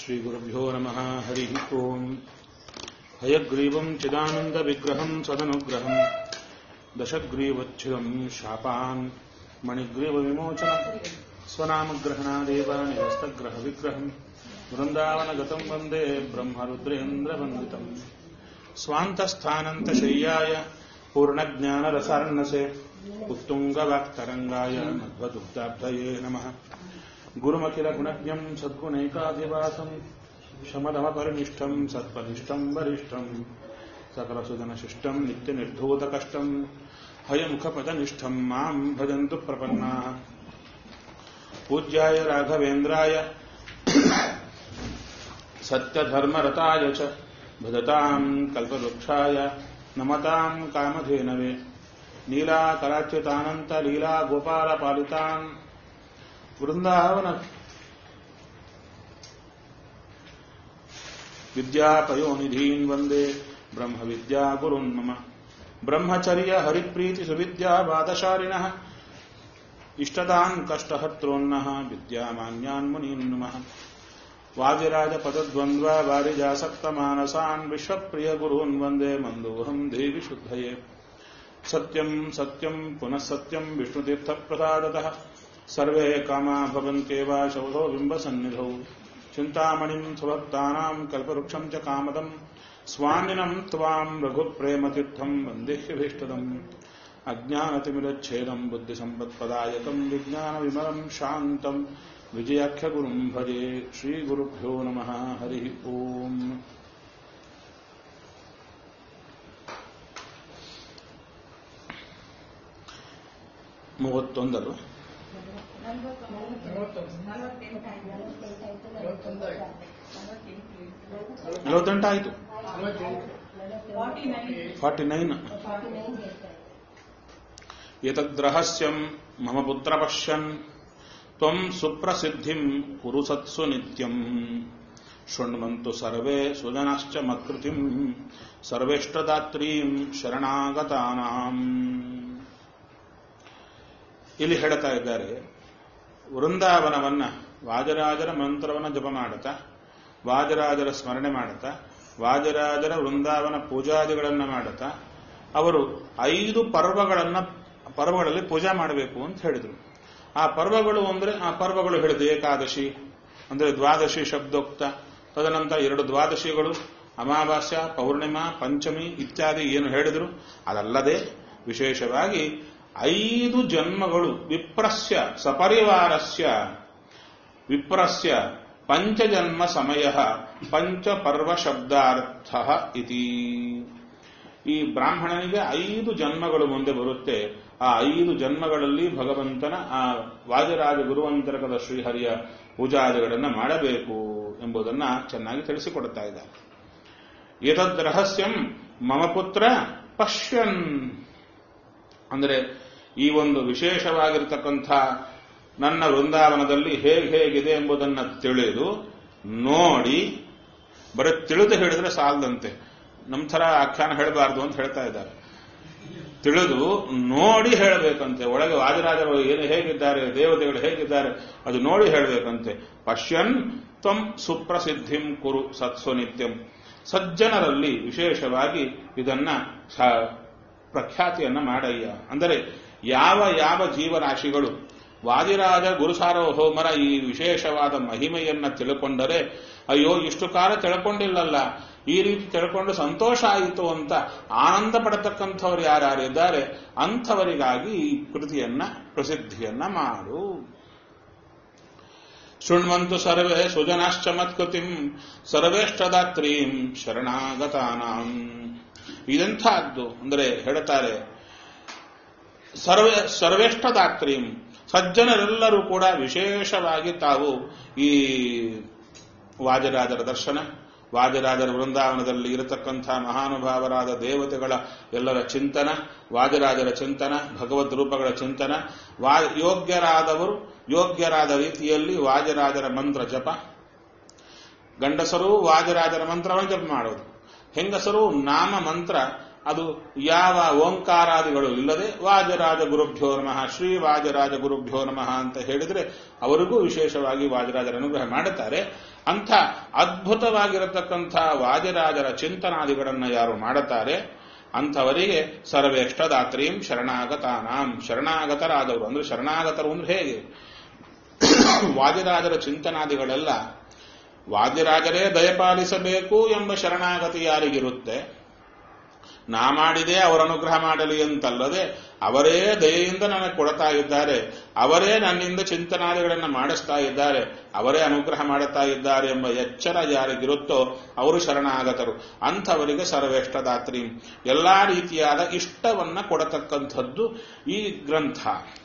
श्रीगुरुभ्यो नमः हरिः ओम् हयग्रीवम् चिदानन्दविग्रहम् सदनुग्रहम् दशग्रीवच्छिदम् शापान् मणिग्रीवविमोचनम् स्वनामग्रहणादेव निरस्तग्रहविग्रहम् वृन्दावनगतम् वन्दे ब्रह्मरुद्रेन्द्रवन्दितम् स्वान्तस्थानन्तशय्याय पूर्णज्ञानरसार्णसे उत्तुङ्गवाक्तरङ्गाय मध्वदुग्धाब्धये नमः गुरुमखिलगुणज्ञम् सद्गुणैकाधिवासम् शमदमपरिनिष्ठम् सत्परिष्ठम् वरिष्ठम् सकलसुदनशिष्टम् नित्यनिर्धूतकष्टम् हयमुखपदनिष्ठम् माम् भजन्तु प्रपन्नाः पूज्याय राघवेन्द्राय सत्यधर्मरताय च भजताम् कल्पवृक्षाय नमताम् कामधेनवे नीलाकराच्युतानन्तलीलागोपालपालितान् वृन्दावन विद्यापयोनिधीन् वन्दे ब्रह्मविद्यागुरुन् मम ब्रह्मचर्य हरिप्रीतिसुविद्यावादशालिनः इष्टदान् कष्टहर्तॄन्नः विद्यामान्यान् मुनीन् नमः वादिराजपदद्वन्द्व वारिजासक्तमानसान् विश्वप्रियगुरून् वन्दे मन्दोऽहम् देवि शुद्धये सत्यम् सत्यम् पुनः सत्यम् विष्णुतीर्थप्रसादतः सर्वे कामा भवन्त्येव शौधो बिम्बसन्निधौ चिन्तामणिम् सुभक्तानाम् कल्पवृक्षम् च कामदम् स्वामिनम् त्वाम् रघुप्रेमतीर्थम् वन्देह्यभीष्टदम् अज्ञानतिमिरच्छेदम् बुद्धिसम्पत्पदायकम् विज्ञानविमलम् शान्तम् विजयाख्यगुरुम् भजे श्रीगुरुभ्यो नमः हरिः ओम् ಮೂವತ್ತೊಂದಲ್ವ ನಲವತ್ತೆಂಟಾಯಿತು ಫಾರ್ಟಿ ನೈನ್ ಏತದ್ರಹಸ್ಯಂ ಮಮ ಪುತ್ರ ಪಶ್ಯನ್ ತ್ವಂ ಸುಪ್ರಸಿದ್ಧಿಂ ಕುರು ಸತ್ಸು ನಿತ್ಯಂ ಶೃಣ್ವಂತು ಸರ್ವೇ ಸುಜನಾಶ್ಚ ಮತ್ಕೃತಿಂ ಸರ್ವೇಷ್ಟದಾತ್ರೀಂ ಶರಣಾಗತಾನಾಂ ಇಲ್ಲಿ ಹೇಳ್ತಾ ಇದ್ದಾರೆ ವೃಂದಾವನವನ್ನ ವಾಜರಾಜರ ಮಂತ್ರವನ್ನ ಜಪ ಮಾಡುತ್ತಾ ವಾಜರಾಜರ ಸ್ಮರಣೆ ಮಾಡುತ್ತಾ ವಾಜರಾಜರ ವೃಂದಾವನ ಪೂಜಾದಿಗಳನ್ನ ಮಾಡುತ್ತಾ ಅವರು ಐದು ಪರ್ವಗಳನ್ನ ಪರ್ವಗಳಲ್ಲಿ ಪೂಜಾ ಮಾಡಬೇಕು ಅಂತ ಹೇಳಿದರು ಆ ಪರ್ವಗಳು ಅಂದ್ರೆ ಆ ಪರ್ವಗಳು ಹೇಳಿದ್ರು ಏಕಾದಶಿ ಅಂದ್ರೆ ದ್ವಾದಶಿ ಶಬ್ದೋಕ್ತ ತದನಂತರ ಎರಡು ದ್ವಾದಶಿಗಳು ಅಮಾವಾಸ್ಯ ಪೌರ್ಣಿಮಾ ಪಂಚಮಿ ಇತ್ಯಾದಿ ಏನು ಹೇಳಿದರು ಅದಲ್ಲದೆ ವಿಶೇಷವಾಗಿ ಐದು ಜನ್ಮಗಳು ವಿಪ್ರಸ್ಯ ಸಪರಿವಾರಸ್ಯ ವಿಪ್ರಸ್ಯ ಪಂಚಜನ್ಮ ಸಮಯ ಪಂಚಪರ್ವ ಶಬ್ದಾರ್ಥ ಇತಿ ಈ ಬ್ರಾಹ್ಮಣನಿಗೆ ಐದು ಜನ್ಮಗಳು ಮುಂದೆ ಬರುತ್ತೆ ಆ ಐದು ಜನ್ಮಗಳಲ್ಲಿ ಭಗವಂತನ ಆ ವಾಜರಾಜ ಗುರುವಂತರಕದ ಶ್ರೀಹರಿಯ ಪೂಜಾದಿಗಳನ್ನು ಮಾಡಬೇಕು ಎಂಬುದನ್ನ ಚೆನ್ನಾಗಿ ತಿಳಿಸಿಕೊಡುತ್ತಾ ಇದ್ದಾರೆ ಏತದ್ ರಹಸ್ಯಂ ಮಮ ಪುತ್ರ ಪಶ್ಯನ್ ಅಂದರೆ ಈ ಒಂದು ವಿಶೇಷವಾಗಿರತಕ್ಕಂಥ ನನ್ನ ವೃಂದಾವನದಲ್ಲಿ ಹೇಗೆ ಹೇಗಿದೆ ಎಂಬುದನ್ನು ತಿಳಿದು ನೋಡಿ ಬರೀ ತಿಳಿದು ಹೇಳಿದ್ರೆ ಸಾಲದಂತೆ ನಮ್ಮ ಥರ ಆಖ್ಯಾನ ಹೇಳಬಾರ್ದು ಅಂತ ಹೇಳ್ತಾ ಇದ್ದಾರೆ ತಿಳಿದು ನೋಡಿ ಹೇಳಬೇಕಂತೆ ಒಳಗೆ ವಾಜರಾಜರು ಏನು ಹೇಗಿದ್ದಾರೆ ದೇವತೆಗಳು ಹೇಗಿದ್ದಾರೆ ಅದು ನೋಡಿ ಹೇಳಬೇಕಂತೆ ಪಶ್ಯನ್ ತ್ವಂ ಸುಪ್ರಸಿದ್ಧಿಂ ಕುರು ಸತ್ಸು ನಿತ್ಯಂ ಸಜ್ಜನರಲ್ಲಿ ವಿಶೇಷವಾಗಿ ಇದನ್ನ ಪ್ರಖ್ಯಾತಿಯನ್ನ ಮಾಡಯ್ಯ ಅಂದರೆ ಯಾವ ಯಾವ ಜೀವರಾಶಿಗಳು ವಾದಿರಾಜ ಗುರುಸಾರ್ವಭೌಮರ ಈ ವಿಶೇಷವಾದ ಮಹಿಮೆಯನ್ನ ತಿಳ್ಕೊಂಡರೆ ಅಯ್ಯೋ ಇಷ್ಟು ಕಾಲ ತಿಳ್ಕೊಂಡಿಲ್ಲಲ್ಲ ಈ ರೀತಿ ತಿಳ್ಕೊಂಡು ಸಂತೋಷ ಆಯಿತು ಅಂತ ಆನಂದ ಪಡತಕ್ಕಂಥವ್ರು ಯಾರ್ಯಾರಿದ್ದಾರೆ ಅಂಥವರಿಗಾಗಿ ಈ ಕೃತಿಯನ್ನ ಪ್ರಸಿದ್ಧಿಯನ್ನ ಮಾಡು ಶೃಣ್ವಂತು ಸರ್ವೇ ಸುಜನಾಶ್ಚ ಮತ್ಕೃತಿಂ ಸರ್ವೇಷ್ಟದಾತ್ರೀಂ ಶರಣಾಗತಾನಾಂ ಇದೆಂಥದ್ದು ಅಂದರೆ ಹೇಳ್ತಾರೆ ಸರ್ವೇ ಸರ್ವೇಷ್ಟದಾತ್ರೀಂ ಸಜ್ಜನರೆಲ್ಲರೂ ಕೂಡ ವಿಶೇಷವಾಗಿ ತಾವು ಈ ವಾಜರಾಜರ ದರ್ಶನ ವಾಜರಾಜರ ವೃಂದಾವನದಲ್ಲಿ ಇರತಕ್ಕಂಥ ಮಹಾನುಭಾವರಾದ ದೇವತೆಗಳ ಎಲ್ಲರ ಚಿಂತನ ವಾಜರಾಜರ ಚಿಂತನ ಭಗವದ್ ರೂಪಗಳ ಚಿಂತನ ವಾ ಯೋಗ್ಯರಾದವರು ಯೋಗ್ಯರಾದ ರೀತಿಯಲ್ಲಿ ವಾಜರಾಜರ ಮಂತ್ರ ಜಪ ಗಂಡಸರು ವಾಜರಾಜರ ಮಂತ್ರವನ್ನು ಜಪ ಮಾಡೋದು ಹೆಂಗಸರು ನಾಮ ಮಂತ್ರ ಅದು ಯಾವ ಓಂಕಾರಾದಿಗಳು ಇಲ್ಲದೆ ವಾಜರಾಜ ಗುರುಭ್ಯೋ ನಮಃ ಶ್ರೀ ವಾಜರಾಜ ಗುರುಭ್ಯೋ ನಮಃ ಅಂತ ಹೇಳಿದ್ರೆ ಅವರಿಗೂ ವಿಶೇಷವಾಗಿ ವಾಜರಾಜರ ಅನುಗ್ರಹ ಮಾಡುತ್ತಾರೆ ಅಂಥ ಅದ್ಭುತವಾಗಿರತಕ್ಕಂಥ ವಾದಿರಾಜರ ಚಿಂತನಾದಿಗಳನ್ನು ಯಾರು ಮಾಡುತ್ತಾರೆ ಅಂಥವರಿಗೆ ಸರ್ವೇಷ್ಟದಾತ್ರೀಂ ಶರಣಾಗತಾನಾಂ ಶರಣಾಗತರಾದವರು ಅಂದ್ರೆ ಶರಣಾಗತರು ಅಂದ್ರೆ ಹೇಗೆ ವಾದಿರಾಜರ ಚಿಂತನಾದಿಗಳೆಲ್ಲ ವಾದಿರಾಜರೇ ದಯಪಾಲಿಸಬೇಕು ಎಂಬ ಶರಣಾಗತಿ ಯಾರಿಗಿರುತ್ತೆ ನಾ ಮಾಡಿದೆ ಅವರ ಅನುಗ್ರಹ ಮಾಡಲಿ ಅಂತಲ್ಲದೆ ಅವರೇ ದಯೆಯಿಂದ ನನಗೆ ಕೊಡ್ತಾ ಇದ್ದಾರೆ ಅವರೇ ನನ್ನಿಂದ ಚಿಂತನಾದಿಗಳನ್ನು ಮಾಡಿಸ್ತಾ ಇದ್ದಾರೆ ಅವರೇ ಅನುಗ್ರಹ ಮಾಡುತ್ತಾ ಇದ್ದಾರೆ ಎಂಬ ಎಚ್ಚರ ಯಾರಿಗಿರುತ್ತೋ ಅವರು ಶರಣಾಗತರು ಅಂಥವರಿಗೆ ಸರ್ವೇಷ್ಟದಾತ್ರಿ ಎಲ್ಲಾ ರೀತಿಯಾದ ಇಷ್ಟವನ್ನ ಕೊಡತಕ್ಕಂಥದ್ದು ಈ ಗ್ರಂಥ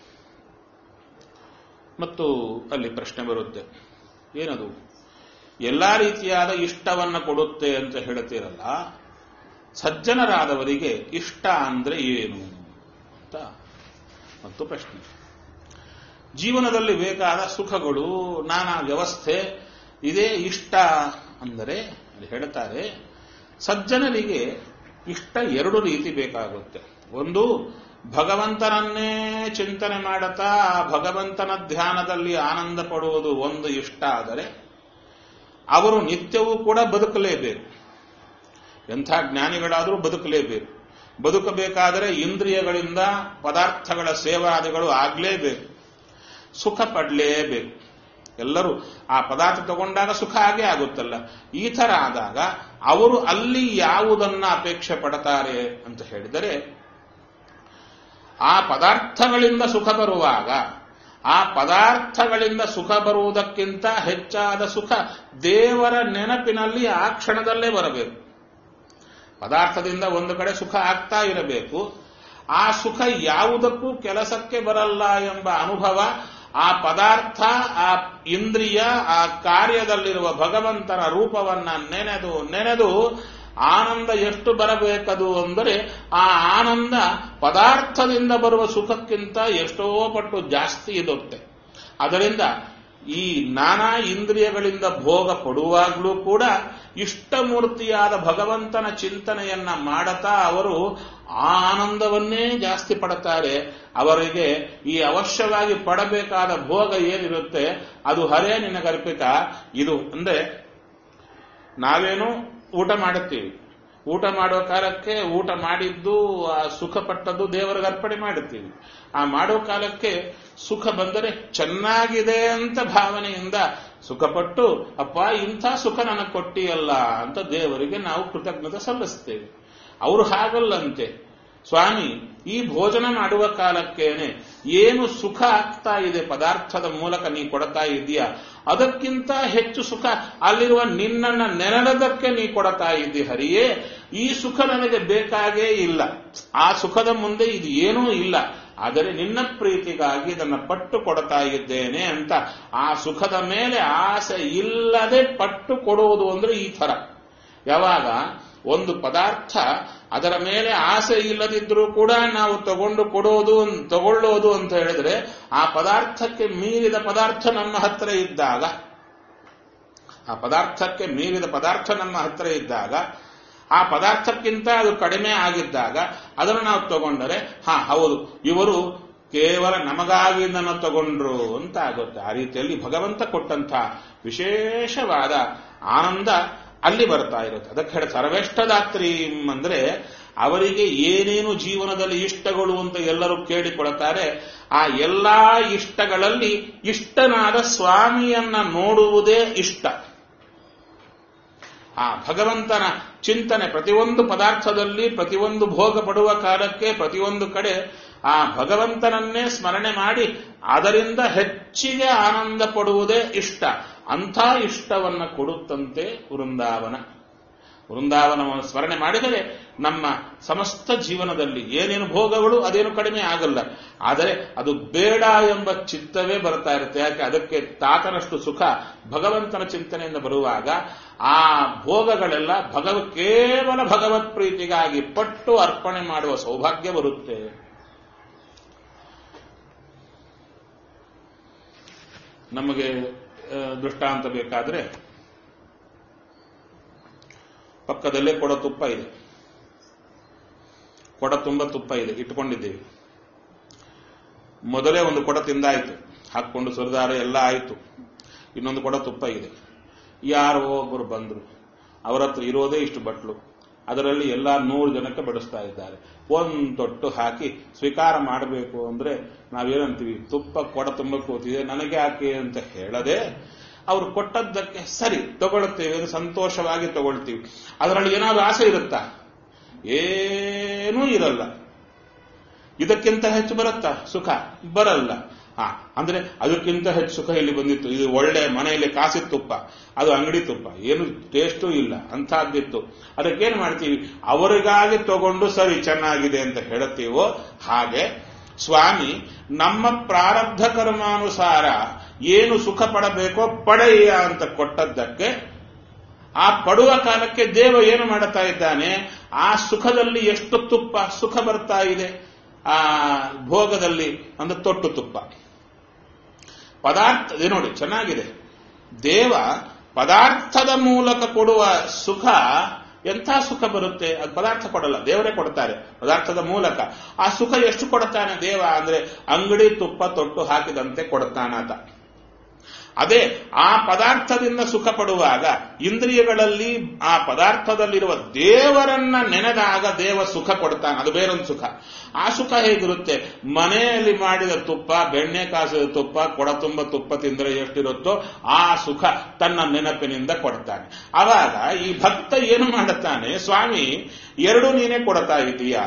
ಮತ್ತು ಅಲ್ಲಿ ಪ್ರಶ್ನೆ ಬರುತ್ತೆ ಏನದು ಎಲ್ಲಾ ರೀತಿಯಾದ ಇಷ್ಟವನ್ನ ಕೊಡುತ್ತೆ ಅಂತ ಹೇಳ್ತೀರಲ್ಲ ಸಜ್ಜನರಾದವರಿಗೆ ಇಷ್ಟ ಅಂದ್ರೆ ಏನು ಅಂತ ಮತ್ತು ಪ್ರಶ್ನೆ ಜೀವನದಲ್ಲಿ ಬೇಕಾದ ಸುಖಗಳು ನಾನಾ ವ್ಯವಸ್ಥೆ ಇದೇ ಇಷ್ಟ ಅಂದರೆ ಅಲ್ಲಿ ಹೇಳ್ತಾರೆ ಸಜ್ಜನರಿಗೆ ಇಷ್ಟ ಎರಡು ರೀತಿ ಬೇಕಾಗುತ್ತೆ ಒಂದು ಭಗವಂತನನ್ನೇ ಚಿಂತನೆ ಮಾಡುತ್ತಾ ಭಗವಂತನ ಧ್ಯಾನದಲ್ಲಿ ಆನಂದ ಪಡುವುದು ಒಂದು ಇಷ್ಟ ಆದರೆ ಅವರು ನಿತ್ಯವೂ ಕೂಡ ಬದುಕಲೇಬೇಕು ಎಂಥ ಜ್ಞಾನಿಗಳಾದರೂ ಬದುಕಲೇಬೇಕು ಬದುಕಬೇಕಾದರೆ ಇಂದ್ರಿಯಗಳಿಂದ ಪದಾರ್ಥಗಳ ಸೇವಾದಿಗಳು ಆಗಲೇಬೇಕು ಸುಖ ಪಡಲೇಬೇಕು ಎಲ್ಲರೂ ಆ ಪದಾರ್ಥ ತಗೊಂಡಾಗ ಸುಖ ಆಗೇ ಆಗುತ್ತಲ್ಲ ಈ ಥರ ಆದಾಗ ಅವರು ಅಲ್ಲಿ ಯಾವುದನ್ನ ಅಪೇಕ್ಷೆ ಪಡ್ತಾರೆ ಅಂತ ಹೇಳಿದರೆ ಆ ಪದಾರ್ಥಗಳಿಂದ ಸುಖ ಬರುವಾಗ ಆ ಪದಾರ್ಥಗಳಿಂದ ಸುಖ ಬರುವುದಕ್ಕಿಂತ ಹೆಚ್ಚಾದ ಸುಖ ದೇವರ ನೆನಪಿನಲ್ಲಿ ಆ ಕ್ಷಣದಲ್ಲೇ ಬರಬೇಕು ಪದಾರ್ಥದಿಂದ ಒಂದು ಕಡೆ ಸುಖ ಆಗ್ತಾ ಇರಬೇಕು ಆ ಸುಖ ಯಾವುದಕ್ಕೂ ಕೆಲಸಕ್ಕೆ ಬರಲ್ಲ ಎಂಬ ಅನುಭವ ಆ ಪದಾರ್ಥ ಆ ಇಂದ್ರಿಯ ಆ ಕಾರ್ಯದಲ್ಲಿರುವ ಭಗವಂತನ ರೂಪವನ್ನ ನೆನೆದು ನೆನೆದು ಆನಂದ ಎಷ್ಟು ಬರಬೇಕದು ಅಂದರೆ ಆ ಆನಂದ ಪದಾರ್ಥದಿಂದ ಬರುವ ಸುಖಕ್ಕಿಂತ ಎಷ್ಟೋ ಪಟ್ಟು ಜಾಸ್ತಿ ಇರುತ್ತೆ ಅದರಿಂದ ಈ ನಾನಾ ಇಂದ್ರಿಯಗಳಿಂದ ಭೋಗ ಪಡುವಾಗಲೂ ಕೂಡ ಇಷ್ಟಮೂರ್ತಿಯಾದ ಭಗವಂತನ ಚಿಂತನೆಯನ್ನ ಮಾಡತಾ ಅವರು ಆ ಆನಂದವನ್ನೇ ಜಾಸ್ತಿ ಪಡುತ್ತಾರೆ ಅವರಿಗೆ ಈ ಅವಶ್ಯವಾಗಿ ಪಡಬೇಕಾದ ಭೋಗ ಏನಿರುತ್ತೆ ಅದು ಹರೇ ನಿನಗರ್ಪಿತ ಇದು ಅಂದ್ರೆ ನಾವೇನು ಊಟ ಮಾಡುತ್ತೀವಿ ಊಟ ಮಾಡೋ ಕಾಲಕ್ಕೆ ಊಟ ಮಾಡಿದ್ದು ಆ ಸುಖ ಪಟ್ಟದ್ದು ದೇವರಿಗೆ ಅರ್ಪಣೆ ಮಾಡುತ್ತೀವಿ ಆ ಮಾಡೋ ಕಾಲಕ್ಕೆ ಸುಖ ಬಂದರೆ ಚೆನ್ನಾಗಿದೆ ಅಂತ ಭಾವನೆಯಿಂದ ಸುಖಪಟ್ಟು ಅಪ್ಪ ಇಂಥ ಸುಖ ನನಗೆ ಕೊಟ್ಟಿಯಲ್ಲ ಅಂತ ದೇವರಿಗೆ ನಾವು ಕೃತಜ್ಞತೆ ಸಲ್ಲಿಸ್ತೇವೆ ಅವರು ಹಾಗಲ್ಲಂತೆ ಸ್ವಾಮಿ ಈ ಭೋಜನ ಮಾಡುವ ಕಾಲಕ್ಕೇನೆ ಏನು ಸುಖ ಆಗ್ತಾ ಇದೆ ಪದಾರ್ಥದ ಮೂಲಕ ನೀ ಕೊಡ್ತಾ ಇದೀಯ ಅದಕ್ಕಿಂತ ಹೆಚ್ಚು ಸುಖ ಅಲ್ಲಿರುವ ನಿನ್ನನ್ನ ನೆನಡದಕ್ಕೆ ನೀ ಕೊಡ್ತಾ ಇದ್ದಿ ಹರಿಯೇ ಈ ಸುಖ ನನಗೆ ಬೇಕಾಗೇ ಇಲ್ಲ ಆ ಸುಖದ ಮುಂದೆ ಇದು ಏನೂ ಇಲ್ಲ ಆದರೆ ನಿನ್ನ ಪ್ರೀತಿಗಾಗಿ ಇದನ್ನು ಪಟ್ಟು ಕೊಡ್ತಾ ಇದ್ದೇನೆ ಅಂತ ಆ ಸುಖದ ಮೇಲೆ ಆಸೆ ಇಲ್ಲದೆ ಪಟ್ಟು ಕೊಡುವುದು ಅಂದ್ರೆ ಈ ಥರ ಯಾವಾಗ ಒಂದು ಪದಾರ್ಥ ಅದರ ಮೇಲೆ ಆಸೆ ಇಲ್ಲದಿದ್ರೂ ಕೂಡ ನಾವು ತಗೊಂಡು ಕೊಡೋದು ತಗೊಳ್ಳೋದು ಅಂತ ಹೇಳಿದ್ರೆ ಆ ಪದಾರ್ಥಕ್ಕೆ ಮೀರಿದ ಪದಾರ್ಥ ನಮ್ಮ ಹತ್ರ ಇದ್ದಾಗ ಆ ಪದಾರ್ಥಕ್ಕೆ ಮೀರಿದ ಪದಾರ್ಥ ನಮ್ಮ ಹತ್ರ ಇದ್ದಾಗ ಆ ಪದಾರ್ಥಕ್ಕಿಂತ ಅದು ಕಡಿಮೆ ಆಗಿದ್ದಾಗ ಅದನ್ನು ನಾವು ತಗೊಂಡರೆ ಹಾ ಹೌದು ಇವರು ಕೇವಲ ನಮಗಾಗಿ ನನ್ನ ತಗೊಂಡ್ರು ಅಂತ ಆಗುತ್ತೆ ಆ ರೀತಿಯಲ್ಲಿ ಭಗವಂತ ಕೊಟ್ಟಂತ ವಿಶೇಷವಾದ ಆನಂದ ಅಲ್ಲಿ ಬರ್ತಾ ಇರುತ್ತೆ ಅದಕ್ಕೆ ಹೇಳಿ ಸರ್ವೇಷ್ಟದಾತ್ರಿ ಅಂದ್ರೆ ಅವರಿಗೆ ಏನೇನು ಜೀವನದಲ್ಲಿ ಇಷ್ಟಗಳು ಅಂತ ಎಲ್ಲರೂ ಕೇಳಿಕೊಳ್ತಾರೆ ಆ ಎಲ್ಲಾ ಇಷ್ಟಗಳಲ್ಲಿ ಇಷ್ಟನಾದ ಸ್ವಾಮಿಯನ್ನ ನೋಡುವುದೇ ಇಷ್ಟ ಆ ಭಗವಂತನ ಚಿಂತನೆ ಪ್ರತಿಯೊಂದು ಪದಾರ್ಥದಲ್ಲಿ ಪ್ರತಿಯೊಂದು ಭೋಗ ಪಡುವ ಕಾಲಕ್ಕೆ ಪ್ರತಿಯೊಂದು ಕಡೆ ಆ ಭಗವಂತನನ್ನೇ ಸ್ಮರಣೆ ಮಾಡಿ ಅದರಿಂದ ಹೆಚ್ಚಿಗೆ ಆನಂದ ಪಡುವುದೇ ಇಷ್ಟ ಅಂಥ ಇಷ್ಟವನ್ನ ಕೊಡುತ್ತಂತೆ ವೃಂದಾವನ ವೃಂದಾವನವನ್ನು ಸ್ಮರಣೆ ಮಾಡಿದರೆ ನಮ್ಮ ಸಮಸ್ತ ಜೀವನದಲ್ಲಿ ಏನೇನು ಭೋಗಗಳು ಅದೇನು ಕಡಿಮೆ ಆಗಲ್ಲ ಆದರೆ ಅದು ಬೇಡ ಎಂಬ ಚಿತ್ತವೇ ಬರ್ತಾ ಇರುತ್ತೆ ಯಾಕೆ ಅದಕ್ಕೆ ತಾತನಷ್ಟು ಸುಖ ಭಗವಂತನ ಚಿಂತನೆಯಿಂದ ಬರುವಾಗ ಆ ಭೋಗಗಳೆಲ್ಲ ಭಗವ ಕೇವಲ ಭಗವತ್ ಪ್ರೀತಿಗಾಗಿ ಪಟ್ಟು ಅರ್ಪಣೆ ಮಾಡುವ ಸೌಭಾಗ್ಯ ಬರುತ್ತೆ ನಮಗೆ ದೃಷ್ಟಾಂತ ಬೇಕಾದ್ರೆ ಪಕ್ಕದಲ್ಲೇ ಕೊಡ ತುಪ್ಪ ಇದೆ ಕೊಡ ತುಂಬ ತುಪ್ಪ ಇದೆ ಇಟ್ಕೊಂಡಿದ್ದೇವೆ ಮೊದಲೇ ಒಂದು ಕೊಡ ತಿಂದಾಯಿತು ಹಾಕೊಂಡು ಸುರಿದಾರ ಎಲ್ಲ ಆಯಿತು ಇನ್ನೊಂದು ಕೊಡ ತುಪ್ಪ ಇದೆ ಯಾರೋ ಒಬ್ಬರು ಬಂದರು ಅವರ ಹತ್ರ ಇರೋದೇ ಇಷ್ಟು ಬಟ್ಲು ಅದರಲ್ಲಿ ಎಲ್ಲ ನೂರು ಜನಕ್ಕೆ ಬಡಿಸ್ತಾ ಇದ್ದಾರೆ ಒಂದು ತೊಟ್ಟು ಹಾಕಿ ಸ್ವೀಕಾರ ಮಾಡಬೇಕು ಅಂದ್ರೆ ನಾವೇನಂತೀವಿ ತುಪ್ಪ ಕೊಡ ತುಂಬ ಕೂತಿದೆ ನನಗೆ ಯಾಕೆ ಅಂತ ಹೇಳದೆ ಅವ್ರು ಕೊಟ್ಟದ್ದಕ್ಕೆ ಸರಿ ತಗೊಳ್ತೇವೆ ಅದು ಸಂತೋಷವಾಗಿ ತಗೊಳ್ತೀವಿ ಅದರಲ್ಲಿ ಏನಾದ್ರು ಆಸೆ ಇರುತ್ತಾ ಏನೂ ಇರಲ್ಲ ಇದಕ್ಕಿಂತ ಹೆಚ್ಚು ಬರುತ್ತಾ ಸುಖ ಬರಲ್ಲ ಹಾ ಅಂದ್ರೆ ಅದಕ್ಕಿಂತ ಹೆಚ್ಚು ಸುಖ ಇಲ್ಲಿ ಬಂದಿತ್ತು ಇದು ಒಳ್ಳೆ ಮನೆಯಲ್ಲಿ ಕಾಸಿದ ತುಪ್ಪ ಅದು ಅಂಗಡಿ ತುಪ್ಪ ಏನು ಟೇಸ್ಟೂ ಇಲ್ಲ ಅಂತಹದ್ದಿತ್ತು ಅದಕ್ಕೇನು ಮಾಡ್ತೀವಿ ಅವರಿಗಾಗಿ ತಗೊಂಡು ಸರಿ ಚೆನ್ನಾಗಿದೆ ಅಂತ ಹೇಳುತ್ತೀವೋ ಹಾಗೆ ಸ್ವಾಮಿ ನಮ್ಮ ಪ್ರಾರಬ್ಧ ಕರ್ಮಾನುಸಾರ ಏನು ಸುಖ ಪಡಬೇಕೋ ಪಡೆಯ ಅಂತ ಕೊಟ್ಟದ್ದಕ್ಕೆ ಆ ಪಡುವ ಕಾಲಕ್ಕೆ ದೇವ ಏನು ಮಾಡುತ್ತಾ ಇದ್ದಾನೆ ಆ ಸುಖದಲ್ಲಿ ಎಷ್ಟು ತುಪ್ಪ ಸುಖ ಬರ್ತಾ ಇದೆ ಆ ಭೋಗದಲ್ಲಿ ಅಂದ್ರೆ ತೊಟ್ಟು ತುಪ್ಪ ಪದಾರ್ಥ ಇದು ನೋಡಿ ಚೆನ್ನಾಗಿದೆ ದೇವ ಪದಾರ್ಥದ ಮೂಲಕ ಕೊಡುವ ಸುಖ ಎಂಥ ಸುಖ ಬರುತ್ತೆ ಅದು ಪದಾರ್ಥ ಕೊಡಲ್ಲ ದೇವರೇ ಕೊಡ್ತಾರೆ ಪದಾರ್ಥದ ಮೂಲಕ ಆ ಸುಖ ಎಷ್ಟು ಕೊಡ್ತಾನೆ ದೇವ ಅಂದ್ರೆ ಅಂಗಡಿ ತುಪ್ಪ ತೊಟ್ಟು ಹಾಕಿದಂತೆ ಕೊಡ್ತಾನಾತ ಅದೇ ಆ ಪದಾರ್ಥದಿಂದ ಸುಖ ಪಡುವಾಗ ಇಂದ್ರಿಯಗಳಲ್ಲಿ ಆ ಪದಾರ್ಥದಲ್ಲಿರುವ ದೇವರನ್ನ ನೆನೆದಾಗ ದೇವ ಸುಖ ಕೊಡ್ತಾನೆ ಅದು ಬೇರೊಂದು ಸುಖ ಆ ಸುಖ ಹೇಗಿರುತ್ತೆ ಮನೆಯಲ್ಲಿ ಮಾಡಿದ ತುಪ್ಪ ಬೆಣ್ಣೆ ಕಾಸಿದ ತುಪ್ಪ ಕೊಡ ತುಂಬ ತುಪ್ಪ ತಿಂದರೆ ಎಷ್ಟಿರುತ್ತೋ ಆ ಸುಖ ತನ್ನ ನೆನಪಿನಿಂದ ಕೊಡ್ತಾನೆ ಆವಾಗ ಈ ಭಕ್ತ ಏನು ಮಾಡುತ್ತಾನೆ ಸ್ವಾಮಿ ಎರಡು ನೀನೇ ಕೊಡ್ತಾ ಇದೀಯಾ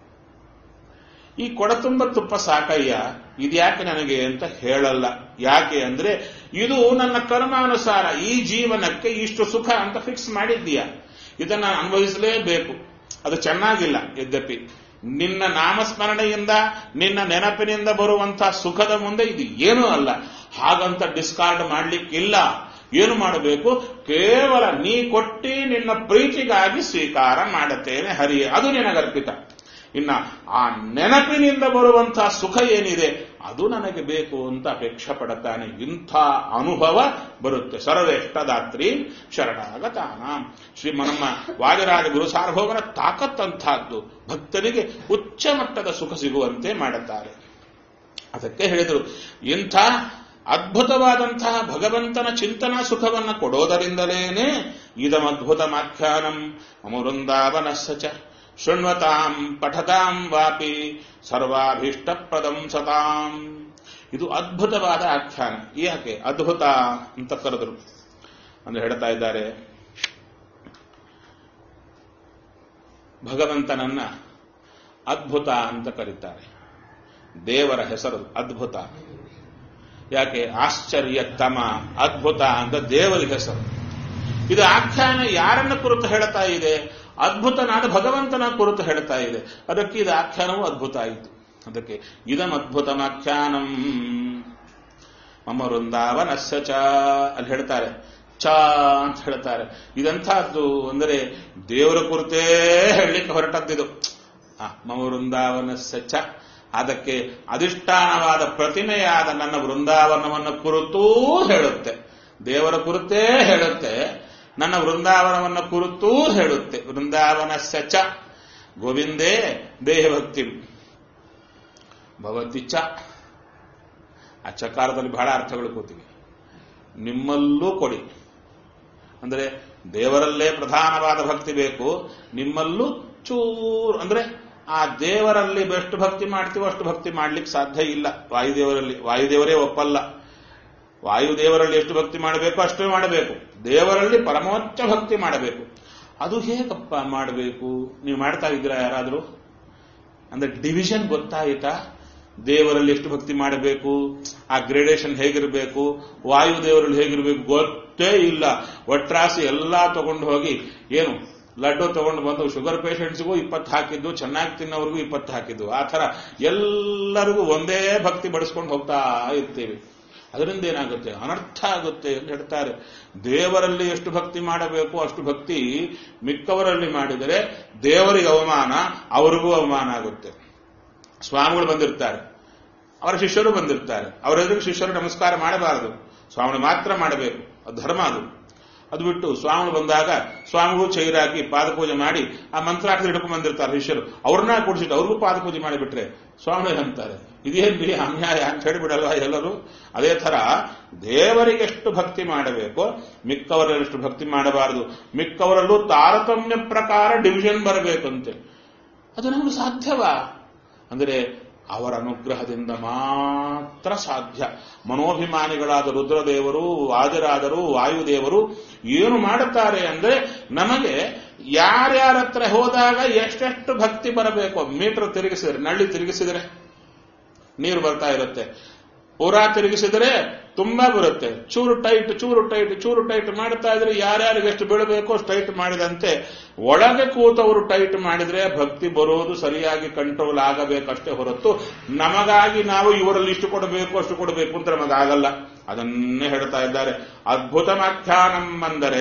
ಈ ಕೊಡತುಂಬ ತುಪ್ಪ ಸಾಕಯ್ಯ ಇದ್ಯಾಕೆ ನನಗೆ ಅಂತ ಹೇಳಲ್ಲ ಯಾಕೆ ಅಂದ್ರೆ ಇದು ನನ್ನ ಕರ್ಮಾನುಸಾರ ಈ ಜೀವನಕ್ಕೆ ಇಷ್ಟು ಸುಖ ಅಂತ ಫಿಕ್ಸ್ ಮಾಡಿದ್ದೀಯ ಇದನ್ನ ಅನುಭವಿಸಲೇಬೇಕು ಅದು ಚೆನ್ನಾಗಿಲ್ಲ ಯದ್ಯಪಿ ನಿನ್ನ ನಾಮಸ್ಮರಣೆಯಿಂದ ನಿನ್ನ ನೆನಪಿನಿಂದ ಬರುವಂತಹ ಸುಖದ ಮುಂದೆ ಇದು ಏನೂ ಅಲ್ಲ ಹಾಗಂತ ಡಿಸ್ಕಾರ್ಡ್ ಮಾಡ್ಲಿಕ್ಕಿಲ್ಲ ಏನು ಮಾಡಬೇಕು ಕೇವಲ ನೀ ಕೊಟ್ಟಿ ನಿನ್ನ ಪ್ರೀತಿಗಾಗಿ ಸ್ವೀಕಾರ ಮಾಡುತ್ತೇನೆ ಹರಿಯೇ ಅದು ನಿನಗರ್ಪಿತ ಇನ್ನ ಆ ನೆನಪಿನಿಂದ ಬರುವಂತಹ ಸುಖ ಏನಿದೆ ಅದು ನನಗೆ ಬೇಕು ಅಂತ ಅಪೇಕ್ಷೆ ಪಡುತ್ತಾನೆ ಇಂಥ ಅನುಭವ ಬರುತ್ತೆ ಸರ್ವೇಷ್ಟದಾತ್ರಿ ಶರಣಾಗತಾನ ಶ್ರೀ ನಮ್ಮ ವಾಜರಾಜ ಗುರು ಸಾರ್ವಭೌಮನ ತಾಕತ್ತಂತಹದ್ದು ಭಕ್ತರಿಗೆ ಉಚ್ಚ ಮಟ್ಟದ ಸುಖ ಸಿಗುವಂತೆ ಮಾಡುತ್ತಾರೆ ಅದಕ್ಕೆ ಹೇಳಿದರು ಇಂಥ ಅದ್ಭುತವಾದಂತಹ ಭಗವಂತನ ಚಿಂತನಾ ಸುಖವನ್ನು ಕೊಡೋದರಿಂದಲೇನೆ ಇದಮದ್ಭುತ ಮಾಖ್ಯಾನಂ ಅಮೃಂದಾವನಸ್ಸ ಚ ಶೃಣ್ವತಾಂ ಪಠತಾಂ ವಾಪಿ ಸರ್ವಾಭೀಷ್ಟಪ್ರದಂ ಸತಾಂ ಇದು ಅದ್ಭುತವಾದ ಆಖ್ಯಾನ ಯಾಕೆ ಅದ್ಭುತ ಅಂತ ಕರೆದರು ಅಂದ್ರೆ ಹೇಳ್ತಾ ಇದ್ದಾರೆ ಭಗವಂತನನ್ನ ಅದ್ಭುತ ಅಂತ ಕರೀತಾರೆ ದೇವರ ಹೆಸರು ಅದ್ಭುತ ಯಾಕೆ ಆಶ್ಚರ್ಯತಮ ಅದ್ಭುತ ಅಂತ ದೇವರ ಹೆಸರು ಇದು ಆಖ್ಯಾನ ಯಾರನ್ನ ಕುರಿತು ಹೇಳ್ತಾ ಇದೆ ಅದ್ಭುತನಾದ ಭಗವಂತನ ಕುರಿತು ಹೇಳ್ತಾ ಇದೆ ಅದಕ್ಕೆ ಇದು ಆಖ್ಯಾನವೂ ಅದ್ಭುತ ಆಯಿತು ಅದಕ್ಕೆ ಇದಂ ಅದ್ಭುತಮಾಖ್ಯಾನಂ ಮಮ್ಮ ವೃಂದಾವನಸ್ಯ ಚ ಅಲ್ಲಿ ಹೇಳ್ತಾರೆ ಚ ಅಂತ ಹೇಳ್ತಾರೆ ಇದಂತಹದ್ದು ಅಂದರೆ ದೇವರ ಕುರಿತೇ ಹೇಳಲಿಕ್ಕೆ ಹೊರಟದ್ದಿದು ಆ, ಮಮ ವೃಂದಾವನಸ್ಯ ಚ ಅದಕ್ಕೆ ಅಧಿಷ್ಠಾನವಾದ ಪ್ರತಿಮೆಯಾದ ನನ್ನ ವೃಂದಾವನವನ್ನು ಕುರಿತೂ ಹೇಳುತ್ತೆ ದೇವರ ಕುರಿತೇ ಹೇಳುತ್ತೆ ನನ್ನ ವೃಂದಾವನವನ್ನು ಕುರಿತೂ ಹೇಳುತ್ತೆ ವೃಂದಾವನಸ್ಯ ಚ ಗೋವಿಂದೇ ದೇಹಭಕ್ತಿ ಭವತಿ ಚ ಆ ಚಕಾರದಲ್ಲಿ ಬಹಳ ಅರ್ಥಗಳು ಕೂತಿವೆ ನಿಮ್ಮಲ್ಲೂ ಕೊಡಿ ಅಂದರೆ ದೇವರಲ್ಲೇ ಪ್ರಧಾನವಾದ ಭಕ್ತಿ ಬೇಕು ನಿಮ್ಮಲ್ಲೂ ಚೂರು ಅಂದ್ರೆ ಆ ದೇವರಲ್ಲಿ ಎಷ್ಟು ಭಕ್ತಿ ಮಾಡ್ತೀವೋ ಅಷ್ಟು ಭಕ್ತಿ ಮಾಡ್ಲಿಕ್ಕೆ ಸಾಧ್ಯ ಇಲ್ಲ ವಾಯುದೇವರಲ್ಲಿ ವಾಯುದೇವರೇ ಒಪ್ಪಲ್ಲ ವಾಯುದೇವರಲ್ಲಿ ಎಷ್ಟು ಭಕ್ತಿ ಮಾಡಬೇಕು ಅಷ್ಟೇ ಮಾಡಬೇಕು ದೇವರಲ್ಲಿ ಪರಮೋಚ್ಚ ಭಕ್ತಿ ಮಾಡಬೇಕು ಅದು ಹೇಗಪ್ಪ ಮಾಡಬೇಕು ನೀವು ಮಾಡ್ತಾ ಇದ್ದೀರಾ ಯಾರಾದರೂ ಅಂದ್ರೆ ಡಿವಿಷನ್ ಗೊತ್ತಾಯಿತಾ ದೇವರಲ್ಲಿ ಎಷ್ಟು ಭಕ್ತಿ ಮಾಡಬೇಕು ಆ ಗ್ರೇಡೇಷನ್ ಹೇಗಿರಬೇಕು ವಾಯುದೇವರಲ್ಲಿ ಹೇಗಿರಬೇಕು ಗೊತ್ತೇ ಇಲ್ಲ ಒಟ್ರಾಸಿ ಎಲ್ಲಾ ತಗೊಂಡು ಹೋಗಿ ಏನು ಲಡ್ಡು ತಗೊಂಡು ಬಂದು ಶುಗರ್ ಪೇಷಂಟ್ಸ್ಗೂ ಇಪ್ಪತ್ತು ಹಾಕಿದ್ದು ಚೆನ್ನಾಗಿ ತಿನ್ನೋರ್ಗೂ ಇಪ್ಪತ್ತು ಹಾಕಿದ್ದು ಆ ಥರ ಎಲ್ಲರಿಗೂ ಒಂದೇ ಭಕ್ತಿ ಬಡಿಸ್ಕೊಂಡು ಹೋಗ್ತಾ ಇರ್ತೀವಿ ಅದರಿಂದ ಏನಾಗುತ್ತೆ ಅನರ್ಥ ಆಗುತ್ತೆ ಅಂತ ಹೇಳ್ತಾರೆ ದೇವರಲ್ಲಿ ಎಷ್ಟು ಭಕ್ತಿ ಮಾಡಬೇಕು ಅಷ್ಟು ಭಕ್ತಿ ಮಿಕ್ಕವರಲ್ಲಿ ಮಾಡಿದರೆ ದೇವರಿಗೆ ಅವಮಾನ ಅವರಿಗೂ ಅವಮಾನ ಆಗುತ್ತೆ ಸ್ವಾಮಿಗಳು ಬಂದಿರ್ತಾರೆ ಅವರ ಶಿಷ್ಯರು ಬಂದಿರ್ತಾರೆ ಅವರೆದುರು ಶಿಷ್ಯರು ನಮಸ್ಕಾರ ಮಾಡಬಾರದು ಸ್ವಾಮಿ ಮಾತ್ರ ಮಾಡಬೇಕು ಅದು ಧರ್ಮ ಅದು ಅದು ಬಿಟ್ಟು ಸ್ವಾಮಿಗಳು ಬಂದಾಗ ಸ್ವಾಮಿಗಳು ಚೈರಾಕಿ ಪಾದಪೂಜೆ ಮಾಡಿ ಆ ಮಂತ್ರಾಕ್ಷರ ಹಿಡ್ಕೊಂಡು ಬಂದಿರ್ತಾರೆ ಶಿಷ್ಯರು ಅವ್ರನ್ನ ಕೂಡಿಸಿಟ್ಟು ಅವ್ರಿಗೂ ಪಾದಪೂಜೆ ಮಾಡಿಬಿಟ್ರೆ ಸ್ವಾಮಿ ಅಂತಾರೆ ಇದೇನ್ರಿ ಅನ್ಯಾಯ ಅಂತ ಹೇಳಿಬಿಡಲ್ವಾ ಎಲ್ಲರೂ ಅದೇ ತರ ದೇವರಿಗೆ ಎಷ್ಟು ಭಕ್ತಿ ಮಾಡಬೇಕು ಮಿಕ್ಕವರಲ್ಲಿ ಎಷ್ಟು ಭಕ್ತಿ ಮಾಡಬಾರದು ಮಿಕ್ಕವರಲ್ಲೂ ತಾರತಮ್ಯ ಪ್ರಕಾರ ಡಿವಿಷನ್ ಬರಬೇಕಂತೆ ಅದು ನಮಗೆ ಸಾಧ್ಯವಾ ಅಂದರೆ ಅವರ ಅನುಗ್ರಹದಿಂದ ಮಾತ್ರ ಸಾಧ್ಯ ಮನೋಭಿಮಾನಿಗಳಾದ ರುದ್ರದೇವರು ವಾದಿರಾದರು ವಾಯುದೇವರು ಏನು ಮಾಡುತ್ತಾರೆ ಅಂದ್ರೆ ನಮಗೆ ಯಾರ್ಯಾರ ಹತ್ರ ಹೋದಾಗ ಎಷ್ಟೆಷ್ಟು ಭಕ್ತಿ ಬರಬೇಕು ಮೀಟರ್ ತಿರುಗಿಸಿದ್ರೆ ನಳ್ಳಿ ತಿರುಗಿಸಿದ್ರೆ ನೀರು ಬರ್ತಾ ಇರುತ್ತೆ ಪೂರಾ ತಿರುಗಿಸಿದರೆ ತುಂಬಾ ಬರುತ್ತೆ ಚೂರು ಟೈಟ್ ಚೂರು ಟೈಟ್ ಚೂರು ಟೈಟ್ ಮಾಡ್ತಾ ಇದ್ರೆ ಯಾರ್ಯಾರಿಗೆ ಎಷ್ಟು ಬೀಳಬೇಕೋ ಟೈಟ್ ಮಾಡಿದಂತೆ ಒಳಗೆ ಕೂತವರು ಟೈಟ್ ಮಾಡಿದ್ರೆ ಭಕ್ತಿ ಬರೋದು ಸರಿಯಾಗಿ ಕಂಟ್ರೋಲ್ ಆಗಬೇಕಷ್ಟೇ ಹೊರತು ನಮಗಾಗಿ ನಾವು ಇವರಲ್ಲಿ ಇಷ್ಟು ಕೊಡಬೇಕು ಅಷ್ಟು ಕೊಡಬೇಕು ಅಂತ ನಮಗಾಗಲ್ಲ ಅದನ್ನೇ ಹೇಳ್ತಾ ಇದ್ದಾರೆ ಅದ್ಭುತಮಾಖ್ಯಾನಂ ಅಂದರೆ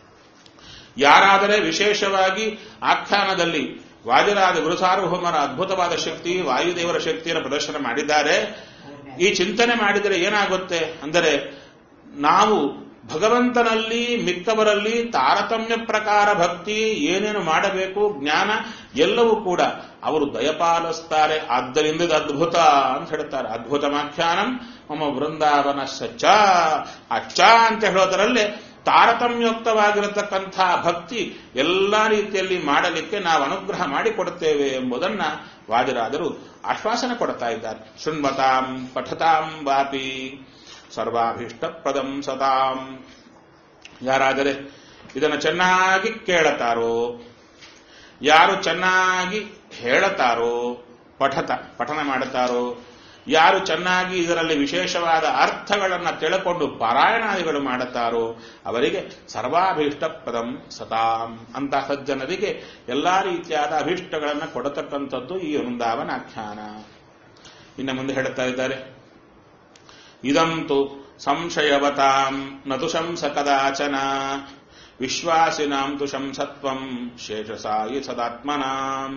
ಯಾರಾದರೆ ವಿಶೇಷವಾಗಿ ಆಖ್ಯಾನದಲ್ಲಿ ವಾಜರಾದ ಗುರುಸಾರ್ವಭೌಮರ ಅದ್ಭುತವಾದ ಶಕ್ತಿ ವಾಯುದೇವರ ಶಕ್ತಿಯನ್ನು ಪ್ರದರ್ಶನ ಮಾಡಿದ್ದಾರೆ ಈ ಚಿಂತನೆ ಮಾಡಿದರೆ ಏನಾಗುತ್ತೆ ಅಂದರೆ ನಾವು ಭಗವಂತನಲ್ಲಿ ಮಿಕ್ಕವರಲ್ಲಿ ತಾರತಮ್ಯ ಪ್ರಕಾರ ಭಕ್ತಿ ಏನೇನು ಮಾಡಬೇಕು ಜ್ಞಾನ ಎಲ್ಲವೂ ಕೂಡ ಅವರು ದಯಪಾಲಿಸ್ತಾರೆ ಆದ್ದರಿಂದ ಇದು ಅದ್ಭುತ ಅಂತ ಹೇಳ್ತಾರೆ ಅದ್ಭುತಮಾಖ್ಯಾನಂ ಮಮ ವೃಂದಾವನ ಸಚ್ಚ ಅಚ್ಚ ಅಂತ ಹೇಳೋದರಲ್ಲೇ ತಾರತಮ್ಯೋಕ್ತವಾಗಿರತಕ್ಕಂಥ ಭಕ್ತಿ ಎಲ್ಲ ರೀತಿಯಲ್ಲಿ ಮಾಡಲಿಕ್ಕೆ ನಾವು ಅನುಗ್ರಹ ಮಾಡಿಕೊಡುತ್ತೇವೆ ಎಂಬುದನ್ನ ವಾದಿರಾದರು ಆಶ್ವಾಸನೆ ಕೊಡ್ತಾ ಇದ್ದಾರೆ ಶೃಣ್ವತಾಂ ಪಠತಾಂ ವಾಪಿ ಸರ್ವಾಭೀಷ್ಟಪ್ರದಂ ಸತಾಂ ಯಾರಾದರೆ ಇದನ್ನು ಚೆನ್ನಾಗಿ ಕೇಳತಾರೋ ಯಾರು ಚೆನ್ನಾಗಿ ಹೇಳತಾರೋ ಪಠತ ಪಠನ ಮಾಡುತ್ತಾರೋ ಯಾರು ಚೆನ್ನಾಗಿ ಇದರಲ್ಲಿ ವಿಶೇಷವಾದ ಅರ್ಥಗಳನ್ನು ತಿಳ್ಕೊಂಡು ಪಾರಾಯಣಾದಿಗಳು ಮಾಡುತ್ತಾರೋ ಅವರಿಗೆ ಸರ್ವಾಭೀಷ್ಟಪ್ರದಂ ಸತಾಂ ಅಂತ ಸಜ್ಜನರಿಗೆ ಎಲ್ಲಾ ರೀತಿಯಾದ ಅಭೀಷ್ಟಗಳನ್ನು ಕೊಡತಕ್ಕಂಥದ್ದು ಈ ವೃಂದಾವನ ಆಖ್ಯಾನ ಇನ್ನು ಮುಂದೆ ಹೇಳುತ್ತಾ ಇದ್ದಾರೆ ಇದಂತು ಸಂಶಯವತಾಂ ನತು ಶಂಸ ಕದಾಚನ ವಿಶ್ವಾಸಿನಾಂ ತು ಶಂಸತ್ವಂ ಶೇಷಸಾಯಿ ಸದಾತ್ಮನಾಂ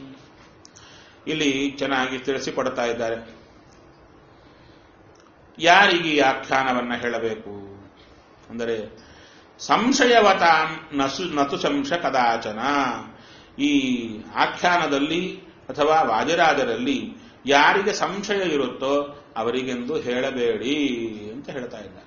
ಇಲ್ಲಿ ಚೆನ್ನಾಗಿ ತಿಳಿಸಿಕೊಡ್ತಾ ಇದ್ದಾರೆ ಯಾರಿಗೆ ಈ ಆಖ್ಯಾನವನ್ನ ಹೇಳಬೇಕು ಅಂದರೆ ಸಂಶಯವತಾಂ ನಸು ನತು ಶಂಶ ಕದಾಚನ ಈ ಆಖ್ಯಾನದಲ್ಲಿ ಅಥವಾ ವಾಜರಾಜರಲ್ಲಿ ಯಾರಿಗೆ ಸಂಶಯ ಇರುತ್ತೋ ಅವರಿಗೆಂದು ಹೇಳಬೇಡಿ ಅಂತ ಹೇಳ್ತಾ ಇದ್ದಾರೆ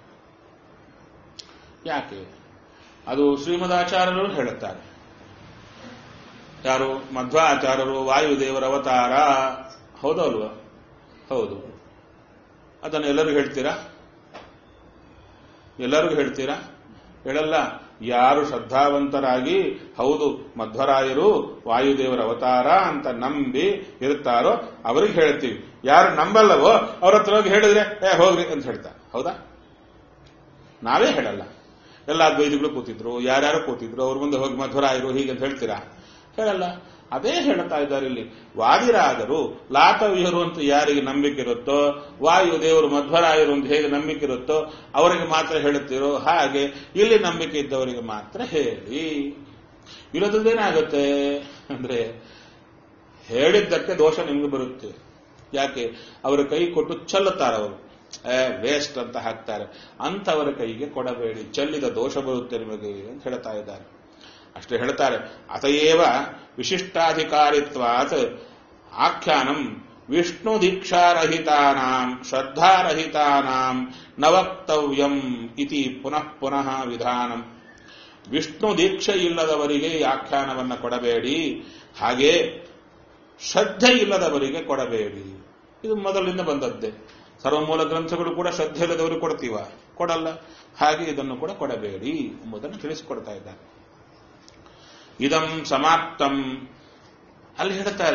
ಯಾಕೆ ಅದು ಶ್ರೀಮದಾಚಾರ್ಯರು ಹೇಳುತ್ತಾರೆ ಯಾರು ಮಧ್ವಾಚಾರ್ಯರು ವಾಯುದೇವರ ಅವತಾರ ಹೌದೋ ಅಲ್ವಾ ಹೌದು ಅದನ್ನು ಎಲ್ಲರಿಗೂ ಹೇಳ್ತೀರಾ ಎಲ್ಲರಿಗೂ ಹೇಳ್ತೀರಾ ಹೇಳಲ್ಲ ಯಾರು ಶ್ರದ್ಧಾವಂತರಾಗಿ ಹೌದು ಮಧ್ವರಾಯರು ವಾಯುದೇವರ ಅವತಾರ ಅಂತ ನಂಬಿ ಇರುತ್ತಾರೋ ಅವರಿಗೆ ಹೇಳ್ತೀವಿ ಯಾರು ನಂಬಲ್ಲವೋ ಅವ್ರ ಹತ್ರ ಹೋಗಿ ಹೇಳಿದ್ರೆ ಏ ಹೋಗ್ರಿ ಅಂತ ಹೇಳ್ತಾರೆ ಹೌದಾ ನಾವೇ ಹೇಳಲ್ಲ ಎಲ್ಲ ದ್ವೈದಿಗಳು ಕೂತಿದ್ರು ಯಾರ್ಯಾರು ಕೂತಿದ್ರು ಅವ್ರ ಮುಂದೆ ಹೋಗಿ ಮಧ್ವರಾಯರು ಹೀಗೆ ಅಂತ ಹೇಳ್ತೀರಾ ಹೇಳಲ್ಲ ಅದೇ ಹೇಳ್ತಾ ಇದ್ದಾರೆ ಇಲ್ಲಿ ವಾದಿರಾದರು ಲಾತವ್ಯರು ಅಂತ ಯಾರಿಗೆ ನಂಬಿಕೆ ಇರುತ್ತೋ ವಾಯುದೇವರು ಮಧ್ವರಾಯರು ಅಂತ ಹೇಗೆ ನಂಬಿಕೆ ಇರುತ್ತೋ ಅವರಿಗೆ ಮಾತ್ರ ಹೇಳುತ್ತೀರೋ ಹಾಗೆ ಇಲ್ಲಿ ನಂಬಿಕೆ ಇದ್ದವರಿಗೆ ಮಾತ್ರ ಹೇಳಿ ಇರೋದ್ರದ್ದೇನಾಗುತ್ತೆ ಅಂದ್ರೆ ಹೇಳಿದ್ದಕ್ಕೆ ದೋಷ ನಿಮ್ಗೆ ಬರುತ್ತೆ ಯಾಕೆ ಅವರ ಕೈ ಕೊಟ್ಟು ಚೆಲ್ಲುತ್ತಾರೆ ಅವರು ವೇಸ್ಟ್ ಅಂತ ಹಾಕ್ತಾರೆ ಅಂತವರ ಕೈಗೆ ಕೊಡಬೇಡಿ ಚೆಲ್ಲಿದ ದೋಷ ಬರುತ್ತೆ ನಿಮಗೆ ಅಂತ ಹೇಳ್ತಾ ಇದ್ದಾರೆ ಅಷ್ಟೇ ಹೇಳ್ತಾರೆ ಅತಯೇವ ವಿಶಿಷ್ಟಾಧಿಕಾರಿತ್ವಾತ್ ಆಖ್ಯಾನಂ ವಿಷ್ಣು ದೀಕ್ಷಾರಹಿತಾನಾಂ ಶ್ರದ್ಧಾರಹಿತಾನಾಂ ನ ವಕ್ತವ್ಯಂ ಇತಿ ಪುನಃ ಪುನಃ ವಿಧಾನಂ ವಿಷ್ಣು ದೀಕ್ಷೆ ಇಲ್ಲದವರಿಗೆ ಈ ಆಖ್ಯಾನವನ್ನು ಕೊಡಬೇಡಿ ಹಾಗೆ ಶ್ರದ್ಧೆ ಇಲ್ಲದವರಿಗೆ ಕೊಡಬೇಡಿ ಇದು ಮೊದಲಿಂದ ಬಂದದ್ದೇ ಸರ್ವಮೂಲ ಗ್ರಂಥಗಳು ಕೂಡ ಶ್ರದ್ಧೆ ಇಲ್ಲದವರಿಗೆ ಕೊಡ್ತೀವ ಕೊಡಲ್ಲ ಹಾಗೆ ಇದನ್ನು ಕೂಡ ಕೊಡಬೇಡಿ ಎಂಬುದನ್ನು ತಿಳಿಸಿಕೊಡ್ತಾ ಇದ್ದಾರೆ ಇದಂ ಸಮಾಪ್ತಂ ಅಲ್ಲಿ ಹೇಳ್ತಾರೆ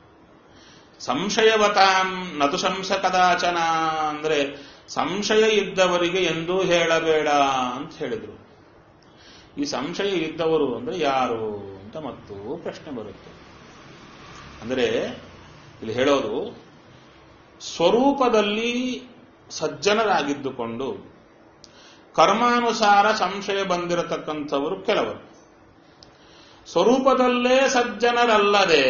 ಸಂಶಯವತಾಂ ನತು ಶಂಸ ಕದಾಚನ ಅಂದ್ರೆ ಸಂಶಯ ಇದ್ದವರಿಗೆ ಎಂದೂ ಹೇಳಬೇಡ ಅಂತ ಹೇಳಿದ್ರು ಈ ಸಂಶಯ ಇದ್ದವರು ಅಂದ್ರೆ ಯಾರು ಅಂತ ಮತ್ತು ಪ್ರಶ್ನೆ ಬರುತ್ತೆ ಅಂದರೆ ಇಲ್ಲಿ ಹೇಳೋದು ಸ್ವರೂಪದಲ್ಲಿ ಸಜ್ಜನರಾಗಿದ್ದುಕೊಂಡು ಕರ್ಮಾನುಸಾರ ಸಂಶಯ ಬಂದಿರತಕ್ಕಂಥವರು ಕೆಲವರು ಸ್ವರೂಪದಲ್ಲೇ ಸಜ್ಜನರಲ್ಲದೆ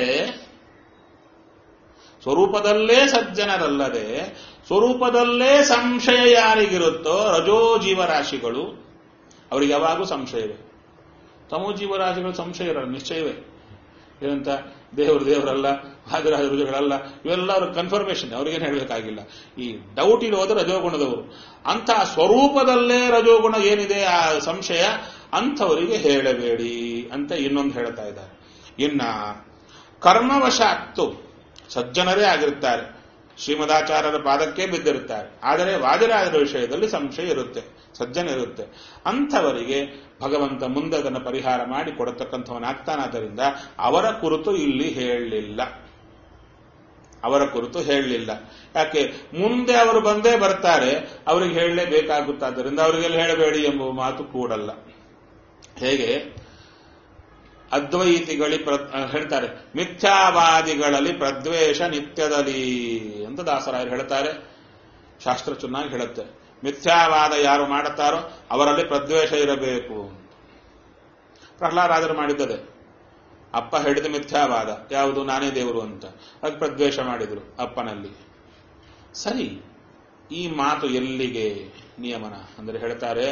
ಸ್ವರೂಪದಲ್ಲೇ ಸಜ್ಜನರಲ್ಲದೆ ಸ್ವರೂಪದಲ್ಲೇ ಸಂಶಯ ಯಾರಿಗಿರುತ್ತೋ ರಜೋ ಜೀವರಾಶಿಗಳು ಅವರಿಗೆ ಯಾವಾಗೂ ಸಂಶಯವೇ ತಮೋ ಜೀವರಾಶಿಗಳು ಸಂಶಯ ಇರಲ್ಲ ನಿಶ್ಚಯವೇ ಏನಂತ ದೇವರು ದೇವರಲ್ಲ ಹಾಜರಾದ ರುಜುಗಳಲ್ಲ ಇವೆಲ್ಲ ಅವ್ರ ಕನ್ಫರ್ಮೇಶನ್ ಅವ್ರಿಗೇನು ಹೇಳಬೇಕಾಗಿಲ್ಲ ಈ ಡೌಟ್ ಇರೋದು ರಜೋಗುಣದವರು ಅಂತಹ ಸ್ವರೂಪದಲ್ಲೇ ರಜೋಗುಣ ಏನಿದೆ ಆ ಸಂಶಯ ಅಂಥವರಿಗೆ ಹೇಳಬೇಡಿ ಅಂತ ಇನ್ನೊಂದು ಹೇಳ್ತಾ ಇದ್ದಾರೆ ಇನ್ನ ಕರ್ಮವಶಾತ್ತು ಸಜ್ಜನರೇ ಆಗಿರುತ್ತಾರೆ ಶ್ರೀಮದಾಚಾರ್ಯರ ಪಾದಕ್ಕೆ ಬಿದ್ದಿರುತ್ತಾರೆ ಆದರೆ ವಾದಿರಾಜರ ವಿಷಯದಲ್ಲಿ ಸಂಶಯ ಇರುತ್ತೆ ಸಜ್ಜನ ಇರುತ್ತೆ ಅಂಥವರಿಗೆ ಭಗವಂತ ಮುಂದೆ ಅದನ್ನು ಪರಿಹಾರ ಮಾಡಿ ಕೊಡತಕ್ಕಂಥವನಾಗ್ತಾನಾದ್ದರಿಂದ ಅವರ ಕುರಿತು ಇಲ್ಲಿ ಹೇಳಲಿಲ್ಲ ಅವರ ಕುರಿತು ಹೇಳಲಿಲ್ಲ ಯಾಕೆ ಮುಂದೆ ಅವರು ಬಂದೇ ಬರ್ತಾರೆ ಅವರಿಗೆ ಹೇಳಲೇಬೇಕಾಗುತ್ತಾದ್ದರಿಂದ ಅವರಿಗೆಲ್ಲ ಹೇಳಬೇಡಿ ಎಂಬುವ ಮಾತು ಕೂಡಲ್ಲ ಹೇಗೆ ಅದ್ವೈತಿಗಳಿ ಪ್ರ ಹೇಳ್ತಾರೆ ಮಿಥ್ಯಾವಾದಿಗಳಲ್ಲಿ ಪ್ರದ್ವೇಷ ನಿತ್ಯದಲ್ಲಿ ಅಂತ ದಾಸರಾಯರು ಹೇಳ್ತಾರೆ ಶಾಸ್ತ್ರ ಚೆನ್ನಾಗಿ ಹೇಳುತ್ತೆ ಮಿಥ್ಯಾವಾದ ಯಾರು ಮಾಡುತ್ತಾರೋ ಅವರಲ್ಲಿ ಪ್ರದ್ವೇಷ ಇರಬೇಕು ಪ್ರಹ್ಲಾದರಾಜರು ಮಾಡಿದ್ದದೆ ಅಪ್ಪ ಹೇಳಿದ ಮಿಥ್ಯಾವಾದ ಯಾವುದು ನಾನೇ ದೇವರು ಅಂತ ಅದಕ್ಕೆ ಪ್ರದ್ವೇಷ ಮಾಡಿದ್ರು ಅಪ್ಪನಲ್ಲಿ ಸರಿ ಈ ಮಾತು ಎಲ್ಲಿಗೆ ನಿಯಮನ ಅಂದರೆ ಹೇಳ್ತಾರೆ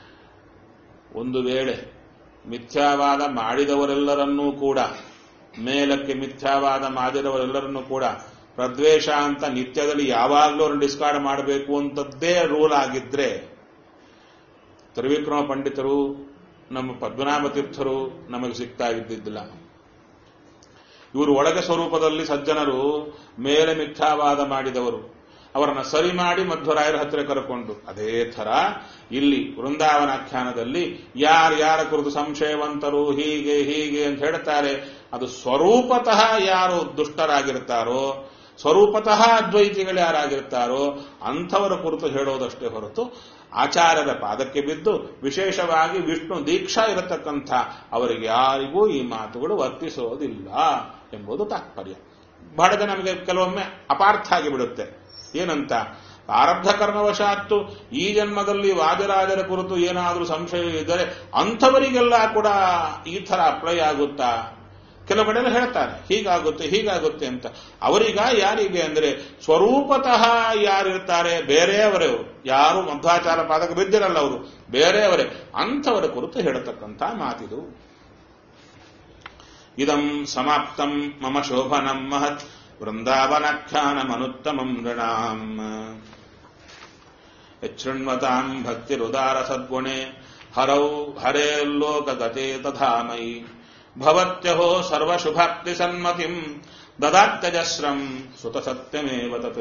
ಒಂದು ವೇಳೆ ಮಿಥ್ಯಾವಾದ ಮಾಡಿದವರೆಲ್ಲರನ್ನೂ ಕೂಡ ಮೇಲಕ್ಕೆ ಮಿಥ್ಯಾವಾದ ಮಾಡಿದವರೆಲ್ಲರನ್ನೂ ಕೂಡ ಪ್ರದ್ವೇಷ ಅಂತ ನಿತ್ಯದಲ್ಲಿ ಯಾವಾಗಲೂ ಅವ್ರನ್ನ ಡಿಸ್ಕಾರ್ಡ್ ಮಾಡಬೇಕು ಅಂತದ್ದೇ ರೂಲ್ ಆಗಿದ್ರೆ ತ್ರಿವಿಕ್ರಮ ಪಂಡಿತರು ನಮ್ಮ ಪದ್ಮನಾಭ ತೀರ್ಥರು ನಮಗೆ ಸಿಗ್ತಾ ಇದ್ದಿದ್ದಿಲ್ಲ ಇವರು ಒಳಗೆ ಸ್ವರೂಪದಲ್ಲಿ ಸಜ್ಜನರು ಮೇಲೆ ಮಿಥ್ಯಾವಾದ ಮಾಡಿದವರು ಅವರನ್ನ ಸರಿ ಮಾಡಿ ಮಧ್ವರಾಯರ ಹತ್ತಿರ ಕರೆಕೊಂಡು ಅದೇ ಥರ ಇಲ್ಲಿ ವೃಂದಾವನಾಖ್ಯಾನದಲ್ಲಿ ಯಾರ್ಯಾರ ಕುರಿತು ಸಂಶಯವಂತರು ಹೀಗೆ ಹೀಗೆ ಅಂತ ಹೇಳ್ತಾರೆ ಅದು ಸ್ವರೂಪತಃ ಯಾರು ದುಷ್ಟರಾಗಿರ್ತಾರೋ ಸ್ವರೂಪತಃ ಅದ್ವೈತಿಗಳು ಯಾರಾಗಿರ್ತಾರೋ ಅಂಥವರ ಕುರಿತು ಹೇಳೋದಷ್ಟೇ ಹೊರತು ಆಚಾರ್ಯರ ಪಾದಕ್ಕೆ ಬಿದ್ದು ವಿಶೇಷವಾಗಿ ವಿಷ್ಣು ದೀಕ್ಷಾ ಇರತಕ್ಕಂಥ ಅವರಿಗೆ ಯಾರಿಗೂ ಈ ಮಾತುಗಳು ವರ್ತಿಸೋದಿಲ್ಲ ಎಂಬುದು ತಾತ್ಪರ್ಯ ಬಹಳ ಜನ ನಮಗೆ ಕೆಲವೊಮ್ಮೆ ಅಪಾರ್ಥ ಆಗಿಬಿಡುತ್ತೆ ಏನಂತ ಪ್ರಾರಬ್ಧ ಕರ್ಮವಶಾತ್ತು ಈ ಜನ್ಮದಲ್ಲಿ ವಾದಿರಾಜರ ಕುರಿತು ಏನಾದರೂ ಸಂಶಯ ಇದ್ದರೆ ಅಂಥವರಿಗೆಲ್ಲ ಕೂಡ ಈ ಥರ ಅಪ್ಲೈ ಆಗುತ್ತಾ ಕೆಲವು ಕಡೆ ಹೇಳ್ತಾರೆ ಹೀಗಾಗುತ್ತೆ ಹೀಗಾಗುತ್ತೆ ಅಂತ ಅವರೀಗ ಯಾರಿಗೆ ಅಂದ್ರೆ ಸ್ವರೂಪತಃ ಯಾರಿರ್ತಾರೆ ಬೇರೆಯವರೇ ಅವರು ಯಾರು ಮಧ್ವಾಚಾರ ಪಾದಕ ಬಿದ್ದಿರಲ್ಲ ಅವರು ಬೇರೆಯವರೇ ಅಂಥವರ ಕುರಿತು ಹೇಳತಕ್ಕಂಥ ಮಾತಿದು ಇದಂ ಸಮಾಪ್ತಂ ಮಮ ಶೋಭನಂ ಮಹತ್ ವೃಂದಾವನಾಖ್ಯಾನಮನುತ್ತಮಂ ನೃಣಾಂ ಯೃಣ್ವತಾಂ ಭಕ್ತಿರುದಾರ ಸದ್ಗುಣೆ ಹರೌ ಹರೇರ್ಲೋಕಗತೆ ತಥಾಮಯಿ ಭವತ್ಯಹೋ ಸರ್ವಶುಭಾಕ್ತಿ ಸನ್ಮತಿಂ ದದಾತ್ಯಜಸ್ರಂ ಸುತ ಸತ್ಯಮೇವ ತತ್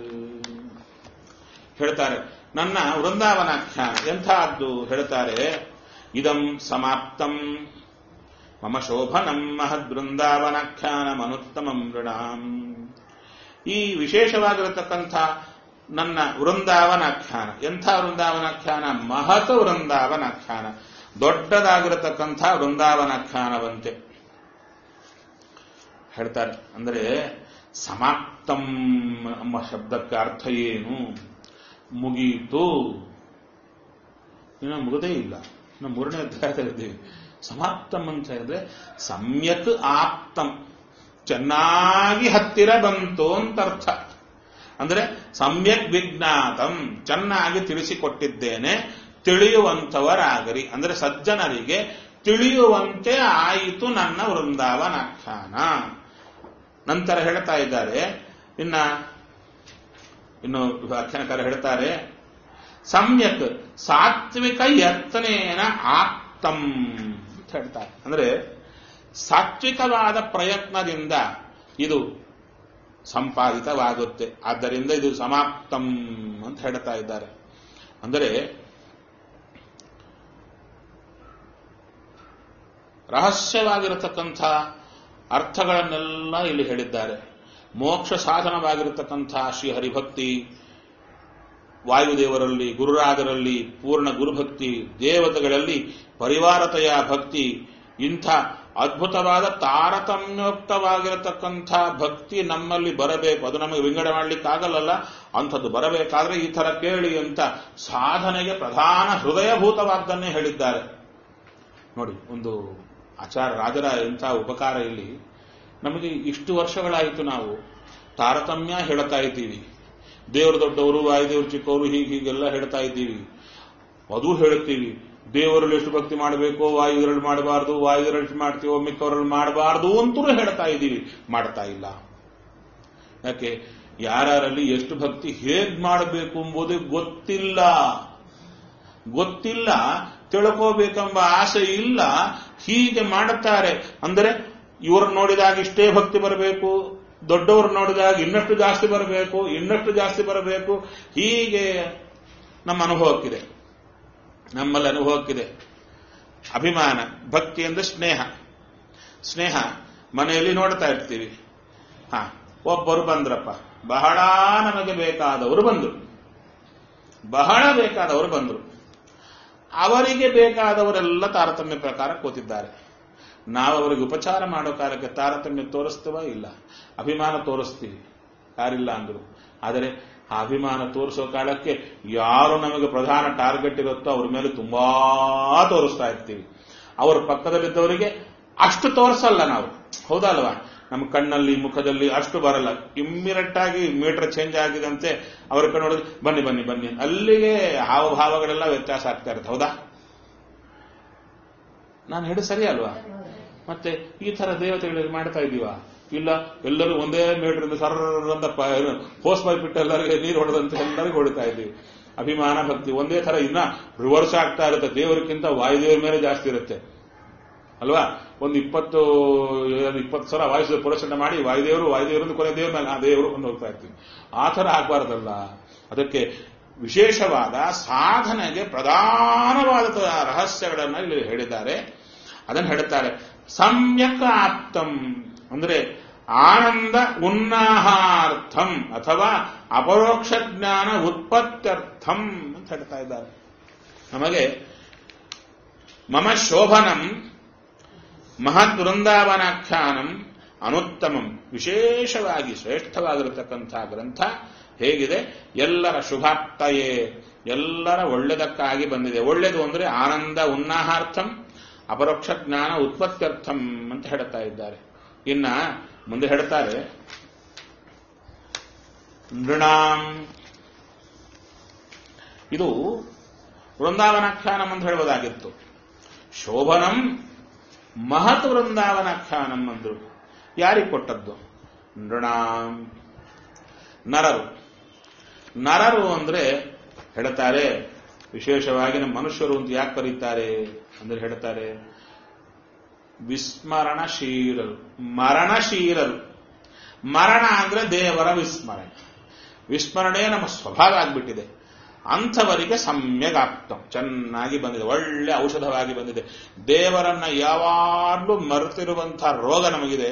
ಹೇಳ್ತಾರೆ ನನ್ನ ವೃಂದಾವನಾಖ್ಯಾನ ಎಂಥದ್ದು ಹೇಳ್ತಾರೆ ಇದಂ ಸಮಾಪ್ತಂ ಮಮ ಶೋಭನಂ ಮಹದ್ವೃಂದಾವನಾಖ್ಯಾನಮನುತ್ತಮಂ ನೃಣಾಂ ಈ ವಿಶೇಷವಾಗಿರತಕ್ಕಂಥ ನನ್ನ ವೃಂದಾವನಾಖ್ಯಾನ ಎಂಥ ವೃಂದಾವನಾಖ್ಯಾನ ಮಹತ ವೃಂದಾವನಾಖ್ಯಾನ ದೊಡ್ಡದಾಗಿರತಕ್ಕಂಥ ವೃಂದಾವನಾಖ್ಯಾನವಂತೆ ಹೇಳ್ತಾರೆ ಅಂದರೆ ಸಮಾಪ್ತಂ ಎಂಬ ಶಬ್ದಕ್ಕೆ ಅರ್ಥ ಏನು ಮುಗೀತು ಇನ್ನು ಮುಗದೇ ಇಲ್ಲ ನಾವು ಮೂರನೇ ಅಧ್ಯಾಯದಲ್ಲಿದ್ದೀವಿ ಸಮಾಪ್ತಂ ಅಂತ ಹೇಳಿದ್ರೆ ಸಮ್ಯಕ್ ಆಪ್ತಂ ಚೆನ್ನಾಗಿ ಹತ್ತಿರ ಬಂತು ಅಂತ ಅರ್ಥ ಅಂದ್ರೆ ಸಮ್ಯಕ್ ವಿಜ್ಞಾತಂ ಚೆನ್ನಾಗಿ ತಿಳಿಸಿಕೊಟ್ಟಿದ್ದೇನೆ ತಿಳಿಯುವಂಥವರಾಗರಿ ಅಂದ್ರೆ ಸಜ್ಜನರಿಗೆ ತಿಳಿಯುವಂತೆ ಆಯಿತು ನನ್ನ ವೃಂದಾವನಾಖ್ಯಾನ ನಂತರ ಹೇಳ್ತಾ ಇದ್ದಾರೆ ಇನ್ನ ಇನ್ನು ವ್ಯಾಖ್ಯಾನಕಾರ ಹೇಳ್ತಾರೆ ಸಮ್ಯಕ್ ಸಾತ್ವಿಕ ಯತ್ನೇನ ಆಪ್ತಂ ಅಂತ ಹೇಳ್ತಾರೆ ಅಂದ್ರೆ ಸಾತ್ವಿಕವಾದ ಪ್ರಯತ್ನದಿಂದ ಇದು ಸಂಪಾದಿತವಾಗುತ್ತೆ ಆದ್ದರಿಂದ ಇದು ಸಮಾಪ್ತಂ ಅಂತ ಹೇಳ್ತಾ ಇದ್ದಾರೆ ಅಂದರೆ ರಹಸ್ಯವಾಗಿರತಕ್ಕಂಥ ಅರ್ಥಗಳನ್ನೆಲ್ಲ ಇಲ್ಲಿ ಹೇಳಿದ್ದಾರೆ ಮೋಕ್ಷ ಸಾಧನವಾಗಿರತಕ್ಕಂಥ ಶ್ರೀ ಹರಿಭಕ್ತಿ ವಾಯುದೇವರಲ್ಲಿ ಗುರುರಾಜರಲ್ಲಿ ಪೂರ್ಣ ಗುರುಭಕ್ತಿ ದೇವತೆಗಳಲ್ಲಿ ಪರಿವಾರತೆಯ ಭಕ್ತಿ ಇಂಥ ಅದ್ಭುತವಾದ ತಾರತಮ್ಯೋಕ್ತವಾಗಿರತಕ್ಕಂಥ ಭಕ್ತಿ ನಮ್ಮಲ್ಲಿ ಬರಬೇಕು ಅದು ನಮಗೆ ವಿಂಗಡ ಮಾಡಲಿಕ್ಕಾಗಲ್ಲಲ್ಲ ಅಂಥದ್ದು ಬರಬೇಕಾದ್ರೆ ಈ ಥರ ಕೇಳಿ ಅಂತ ಸಾಧನೆಗೆ ಪ್ರಧಾನ ಹೃದಯಭೂತವಾದ್ದನ್ನೇ ಹೇಳಿದ್ದಾರೆ ನೋಡಿ ಒಂದು ಆಚಾರ ರಾಜರ ಎಂಥ ಉಪಕಾರ ಇಲ್ಲಿ ನಮಗೆ ಇಷ್ಟು ವರ್ಷಗಳಾಯಿತು ನಾವು ತಾರತಮ್ಯ ಹೇಳ್ತಾ ಇದ್ದೀವಿ ದೇವರು ದೊಡ್ಡವರು ವಾಯುದೇವರು ಚಿಕ್ಕವರು ಹೀಗೆ ಹೀಗೆಲ್ಲ ಹೇಳ್ತಾ ಇದ್ದೀವಿ ಅದು ಹೇಳ್ತೀವಿ ದೇವರಲ್ಲಿ ಎಷ್ಟು ಭಕ್ತಿ ಮಾಡಬೇಕು ವಾಯುವಿರಲ್ಲಿ ಮಾಡಬಾರ್ದು ವಾಯುವಿರಲ್ಲಿ ಎಷ್ಟು ಮಾಡ್ತೀವೋ ಮಿಕ್ಕವರಲ್ಲಿ ಮಾಡಬಾರ್ದು ಅಂತೂ ಹೇಳ್ತಾ ಇದ್ದೀವಿ ಮಾಡ್ತಾ ಇಲ್ಲ ಯಾಕೆ ಯಾರಲ್ಲಿ ಎಷ್ಟು ಭಕ್ತಿ ಹೇಗ್ ಮಾಡಬೇಕು ಎಂಬುದೇ ಗೊತ್ತಿಲ್ಲ ಗೊತ್ತಿಲ್ಲ ತಿಳ್ಕೋಬೇಕೆಂಬ ಆಸೆ ಇಲ್ಲ ಹೀಗೆ ಮಾಡುತ್ತಾರೆ ಅಂದರೆ ಇವರು ನೋಡಿದಾಗ ಇಷ್ಟೇ ಭಕ್ತಿ ಬರಬೇಕು ದೊಡ್ಡವರು ನೋಡಿದಾಗ ಇನ್ನಷ್ಟು ಜಾಸ್ತಿ ಬರಬೇಕು ಇನ್ನಷ್ಟು ಜಾಸ್ತಿ ಬರಬೇಕು ಹೀಗೆ ನಮ್ಮ ಅನುಭವಕ್ಕಿದೆ ನಮ್ಮಲ್ಲಿ ಅನುಭವಕ್ಕಿದೆ ಅಭಿಮಾನ ಭಕ್ತಿ ಅಂದ್ರೆ ಸ್ನೇಹ ಸ್ನೇಹ ಮನೆಯಲ್ಲಿ ನೋಡ್ತಾ ಇರ್ತೀವಿ ಹಾ ಒಬ್ಬರು ಬಂದ್ರಪ್ಪ ಬಹಳ ನಮಗೆ ಬೇಕಾದವರು ಬಂದರು ಬಹಳ ಬೇಕಾದವರು ಬಂದರು ಅವರಿಗೆ ಬೇಕಾದವರೆಲ್ಲ ತಾರತಮ್ಯ ಪ್ರಕಾರ ಕೂತಿದ್ದಾರೆ ನಾವು ಅವರಿಗೆ ಉಪಚಾರ ಮಾಡೋ ಕಾಲಕ್ಕೆ ತಾರತಮ್ಯ ತೋರಿಸ್ತವ ಇಲ್ಲ ಅಭಿಮಾನ ತೋರಿಸ್ತೀವಿ ಯಾರಿಲ್ಲ ಅಂದ್ರು ಆದರೆ ಆ ಅಭಿಮಾನ ತೋರಿಸೋ ಕಾಲಕ್ಕೆ ಯಾರು ನಮಗೆ ಪ್ರಧಾನ ಟಾರ್ಗೆಟ್ ಇರುತ್ತೋ ಅವ್ರ ಮೇಲೆ ತುಂಬಾ ತೋರಿಸ್ತಾ ಇರ್ತೀವಿ ಅವರ ಪಕ್ಕದಲ್ಲಿದ್ದವರಿಗೆ ಅಷ್ಟು ತೋರಿಸಲ್ಲ ನಾವು ಹೌದಲ್ವಾ ನಮ್ಮ ಕಣ್ಣಲ್ಲಿ ಮುಖದಲ್ಲಿ ಅಷ್ಟು ಬರಲ್ಲ ಇಮ್ಮಿಡಿಯೇಟ್ ಆಗಿ ಮೀಟರ್ ಚೇಂಜ್ ಆಗಿದಂತೆ ಅವರ ಕಣ್ಣು ನೋಡಿದ್ರೆ ಬನ್ನಿ ಬನ್ನಿ ಬನ್ನಿ ಅಲ್ಲಿಗೆ ಹಾವಭಾವಗಳೆಲ್ಲ ವ್ಯತ್ಯಾಸ ಆಗ್ತಾ ಇರುತ್ತೆ ಹೌದಾ ನಾನು ಹೇಳಿ ಸರಿ ಅಲ್ವಾ ಮತ್ತೆ ಈ ತರ ದೇವತೆಗಳಿಗೆ ಮಾಡ್ತಾ ಇದೀವಾ ಇಲ್ಲ ಎಲ್ಲರೂ ಒಂದೇ ಮೀಟರ್ ಸರ್ರಂತ ಹೋಸ್ ಪೈಪ್ ಬಿಟ್ಟು ಎಲ್ಲರಿಗೆ ನೀರು ಹೊಡೆದಂತೆ ಎಲ್ಲರಿಗೂ ಹೊಡಿತಾ ಇದ್ದೀವಿ ಅಭಿಮಾನ ಭಕ್ತಿ ಒಂದೇ ತರ ಇನ್ನ ರಿವರ್ಸ್ ಆಗ್ತಾ ಇರುತ್ತೆ ದೇವರಿಗಿಂತ ವಾಯುದೇವರ ಮೇಲೆ ಜಾಸ್ತಿ ಇರುತ್ತೆ ಅಲ್ವಾ ಒಂದು ಇಪ್ಪತ್ತು ಇಪ್ಪತ್ತು ಸಲ ವಾಯುದೇವ ಪುರಸ್ಕಾರ ಮಾಡಿ ವಾಯುದೇವರು ವಾಯುದೇವರನ್ನು ಕೊನೆ ದೇವ್ರ ಮೇಲೆ ಆ ದೇವರು ಒಂದು ಹೋಗ್ತಾ ಇರ್ತೀವಿ ಆ ಥರ ಆಗ್ಬಾರ್ದಲ್ಲ ಅದಕ್ಕೆ ವಿಶೇಷವಾದ ಸಾಧನೆಗೆ ಪ್ರಧಾನವಾದ ರಹಸ್ಯಗಳನ್ನು ಇಲ್ಲಿ ಹೇಳಿದ್ದಾರೆ ಅದನ್ನು ಹೇಳುತ್ತಾರೆ ಸಮ್ಯಕ್ ಆಪ್ತಂ ಅಂದ್ರೆ ಆನಂದ ಉನ್ನಾಹಾರ್ಥಂ ಅಥವಾ ಅಪರೋಕ್ಷ ಜ್ಞಾನ ಉತ್ಪತ್ತ್ಯರ್ಥಂ ಅಂತ ಹೇಳ್ತಾ ಇದ್ದಾರೆ ನಮಗೆ ಮಮ ಶೋಭನಂ ಮಹದ್ ವೃಂದಾವನಾಖ್ಯಾನಂ ಅನುತ್ತಮಂ ವಿಶೇಷವಾಗಿ ಶ್ರೇಷ್ಠವಾಗಿರತಕ್ಕಂಥ ಗ್ರಂಥ ಹೇಗಿದೆ ಎಲ್ಲರ ಶುಭಾಪ್ತಯೇ ಎಲ್ಲರ ಒಳ್ಳೆದಕ್ಕಾಗಿ ಬಂದಿದೆ ಒಳ್ಳೆದು ಅಂದ್ರೆ ಆನಂದ ಉನ್ನಾಹಾರ್ಥಂ ಅಪರೋಕ್ಷ ಜ್ಞಾನ ಉತ್ಪತ್ತ್ಯರ್ಥಂ ಅಂತ ಹೇಳ್ತಾ ಇದ್ದಾರೆ ಇನ್ನ ಮುಂದೆ ಹೇಳ್ತಾರೆ ನೃಣಾಂ ಇದು ವೃಂದಾವನಾಖ್ಯಾನಂ ಅಂತ ಹೇಳುವುದಾಗಿತ್ತು ಶೋಭನಂ ಮಹತ್ ವೃಂದಾವನಾಖ್ಯಾನಂ ಅಂದ್ರು ಯಾರಿಗೆ ಕೊಟ್ಟದ್ದು ನೃಣಾಂ ನರರು ನರರು ಅಂದ್ರೆ ಹೇಳ್ತಾರೆ ವಿಶೇಷವಾಗಿ ನಮ್ಮ ಮನುಷ್ಯರು ಅಂತ ಯಾಕೆ ಕರೀತಾರೆ ಅಂದ್ರೆ ಹೇಳ್ತಾರೆ ವಿಸ್ಮರಣಶೀಲರು ಮರಣಶೀಲರು ಮರಣ ಅಂದ್ರೆ ದೇವರ ವಿಸ್ಮರಣೆ ವಿಸ್ಮರಣೆ ನಮ್ಮ ಸ್ವಭಾವ ಆಗ್ಬಿಟ್ಟಿದೆ ಅಂಥವರಿಗೆ ಸಮ್ಯಗಾಪ್ತಂ ಚೆನ್ನಾಗಿ ಬಂದಿದೆ ಒಳ್ಳೆ ಔಷಧವಾಗಿ ಬಂದಿದೆ ದೇವರನ್ನ ಯಾವಾಗಲೂ ಮರೆತಿರುವಂತಹ ರೋಗ ನಮಗಿದೆ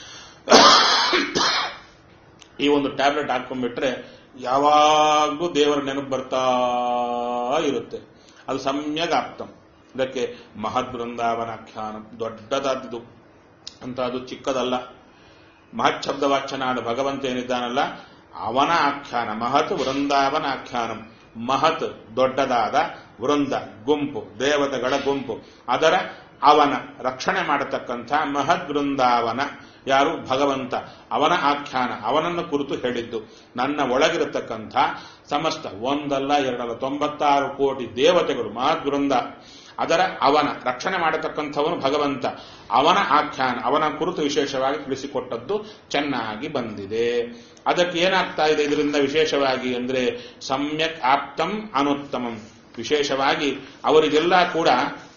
ಈ ಒಂದು ಟ್ಯಾಬ್ಲೆಟ್ ಹಾಕೊಂಡ್ಬಿಟ್ರೆ ಯಾವಾಗಲೂ ದೇವರ ನೆನಪು ಬರ್ತಾ ಇರುತ್ತೆ ಅದು ಸಮ್ಯಗಾಪ್ತಂ ಇದಕ್ಕೆ ಮಹದ್ ಬೃಂದಾವನಾಖ್ಯಾನ ದೊಡ್ಡದಾದ್ದು ಅಂತ ಅದು ಚಿಕ್ಕದಲ್ಲ ಮಹತ್ ಶಬ್ದವಾಚನಾದ ಭಗವಂತ ಏನಿದ್ದಾನಲ್ಲ ಅವನ ಆಖ್ಯಾನ ಮಹತ್ ವೃಂದಾವನ ಆಖ್ಯಾನಂ ಮಹತ್ ದೊಡ್ಡದಾದ ವೃಂದ ಗುಂಪು ದೇವತೆಗಳ ಗುಂಪು ಅದರ ಅವನ ರಕ್ಷಣೆ ಮಾಡತಕ್ಕಂಥ ಮಹದ್ ವೃಂದಾವನ ಯಾರು ಭಗವಂತ ಅವನ ಆಖ್ಯಾನ ಅವನನ್ನು ಕುರಿತು ಹೇಳಿದ್ದು ನನ್ನ ಒಳಗಿರತಕ್ಕಂಥ ಸಮಸ್ತ ಒಂದಲ್ಲ ಎರಡಲ್ಲ ತೊಂಬತ್ತಾರು ಕೋಟಿ ದೇವತೆಗಳು ಮಹದ್ ವೃಂದ ಅದರ ಅವನ ರಕ್ಷಣೆ ಮಾಡತಕ್ಕಂಥವನು ಭಗವಂತ ಅವನ ಆಖ್ಯಾನ ಅವನ ಕುರಿತು ವಿಶೇಷವಾಗಿ ತಿಳಿಸಿಕೊಟ್ಟದ್ದು ಚೆನ್ನಾಗಿ ಬಂದಿದೆ ಅದಕ್ಕೆ ಏನಾಗ್ತಾ ಇದೆ ಇದರಿಂದ ವಿಶೇಷವಾಗಿ ಅಂದ್ರೆ ಸಮ್ಯಕ್ ಆಪ್ತಂ ಅನುತ್ತಮಂ ವಿಶೇಷವಾಗಿ ಅವರಿಗೆಲ್ಲ ಕೂಡ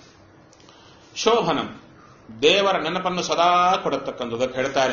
ಶೋಭನಂ ದೇವರ ನೆನಪನ್ನು ಸದಾ ಕೊಡತಕ್ಕಂಥದ್ದು ಅದಕ್ಕೆ ಹೇಳ್ತಾರೆ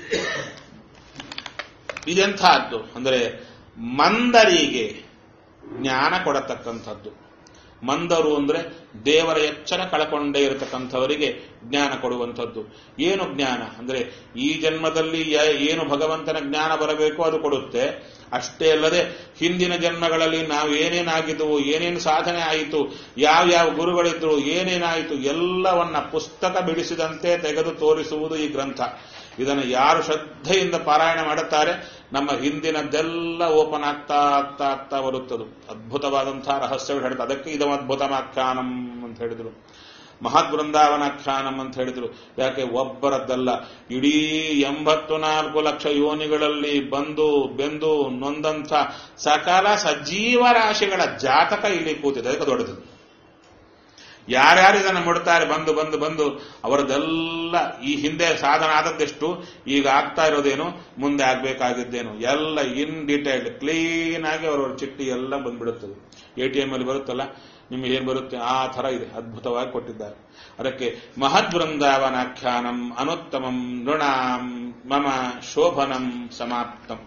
ಇದೆಂಥದ್ದು ಅಂದರೆ ಮಂದರಿಗೆ ಜ್ಞಾನ ಕೊಡತಕ್ಕಂಥದ್ದು ಮಂದರು ಅಂದ್ರೆ ದೇವರ ಎಚ್ಚರ ಕಳಕೊಂಡೇ ಇರತಕ್ಕಂಥವರಿಗೆ ಜ್ಞಾನ ಕೊಡುವಂಥದ್ದು ಏನು ಜ್ಞಾನ ಅಂದ್ರೆ ಈ ಜನ್ಮದಲ್ಲಿ ಏನು ಭಗವಂತನ ಜ್ಞಾನ ಬರಬೇಕೋ ಅದು ಕೊಡುತ್ತೆ ಅಷ್ಟೇ ಅಲ್ಲದೆ ಹಿಂದಿನ ಜನ್ಮಗಳಲ್ಲಿ ನಾವು ಏನೇನಾಗಿದ್ದವು ಏನೇನು ಸಾಧನೆ ಆಯಿತು ಯಾವ್ಯಾವ ಗುರುಗಳಿದ್ರು ಏನೇನಾಯಿತು ಎಲ್ಲವನ್ನ ಪುಸ್ತಕ ಬಿಡಿಸಿದಂತೆ ತೆಗೆದು ತೋರಿಸುವುದು ಈ ಗ್ರಂಥ ಇದನ್ನು ಯಾರು ಶ್ರದ್ಧೆಯಿಂದ ಪಾರಾಯಣ ಮಾಡುತ್ತಾರೆ ನಮ್ಮ ಹಿಂದಿನದ್ದೆಲ್ಲ ಓಪನ್ ಆಗ್ತಾ ಆಗ್ತಾ ಆಗ್ತಾ ಬರುತ್ತದು ಅದ್ಭುತವಾದಂತಹ ರಹಸ್ಯಗಳು ಹೇಳ್ತಾರೆ ಅದಕ್ಕೆ ಇದು ಅದ್ಭುತಮಾಖ್ಯಾನಂ ಅಂತ ಹೇಳಿದ್ರು ಮಹದ್ ಬೃಂದಾವನಾಖ್ಯಾನಂ ಅಂತ ಹೇಳಿದ್ರು ಯಾಕೆ ಒಬ್ಬರದ್ದಲ್ಲ ಇಡೀ ಎಂಬತ್ತು ನಾಲ್ಕು ಲಕ್ಷ ಯೋನಿಗಳಲ್ಲಿ ಬಂದು ಬೆಂದು ನೊಂದಂಥ ಸಕಲ ಸಜೀವ ರಾಶಿಗಳ ಜಾತಕ ಇಲ್ಲಿ ಕೂತಿದೆ ಅದಕ್ಕೆ ದೊಡ್ಡದು ಯಾರ್ಯಾರು ಇದನ್ನು ಮುಡ್ತಾರೆ ಬಂದು ಬಂದು ಬಂದು ಅವರದೆಲ್ಲ ಈ ಹಿಂದೆ ಸಾಧನ ಆದದ್ದೆಷ್ಟು ಈಗ ಆಗ್ತಾ ಇರೋದೇನು ಮುಂದೆ ಆಗ್ಬೇಕಾಗಿದ್ದೇನು ಎಲ್ಲ ಇನ್ ಡೀಟೇಲ್ಡ್ ಕ್ಲೀನ್ ಆಗಿ ಅವರವರ ಚಿಟ್ಟಿ ಎಲ್ಲ ಬಂದ್ಬಿಡುತ್ತದೆ ಎ ಟಿ ಎಂ ಅಲ್ಲಿ ಬರುತ್ತಲ್ಲ ನಿಮಗೆ ಏನ್ ಬರುತ್ತೆ ಆ ತರ ಇದೆ ಅದ್ಭುತವಾಗಿ ಕೊಟ್ಟಿದ್ದಾರೆ ಅದಕ್ಕೆ ಮಹದ್ ಬೃಂದಾವನಾಖ್ಯಾನಂ ಅನುತ್ತಮಂ ನೃಣಾಂ ಮಮ ಶೋಭನಂ ಸಮಾಪ್ತಂ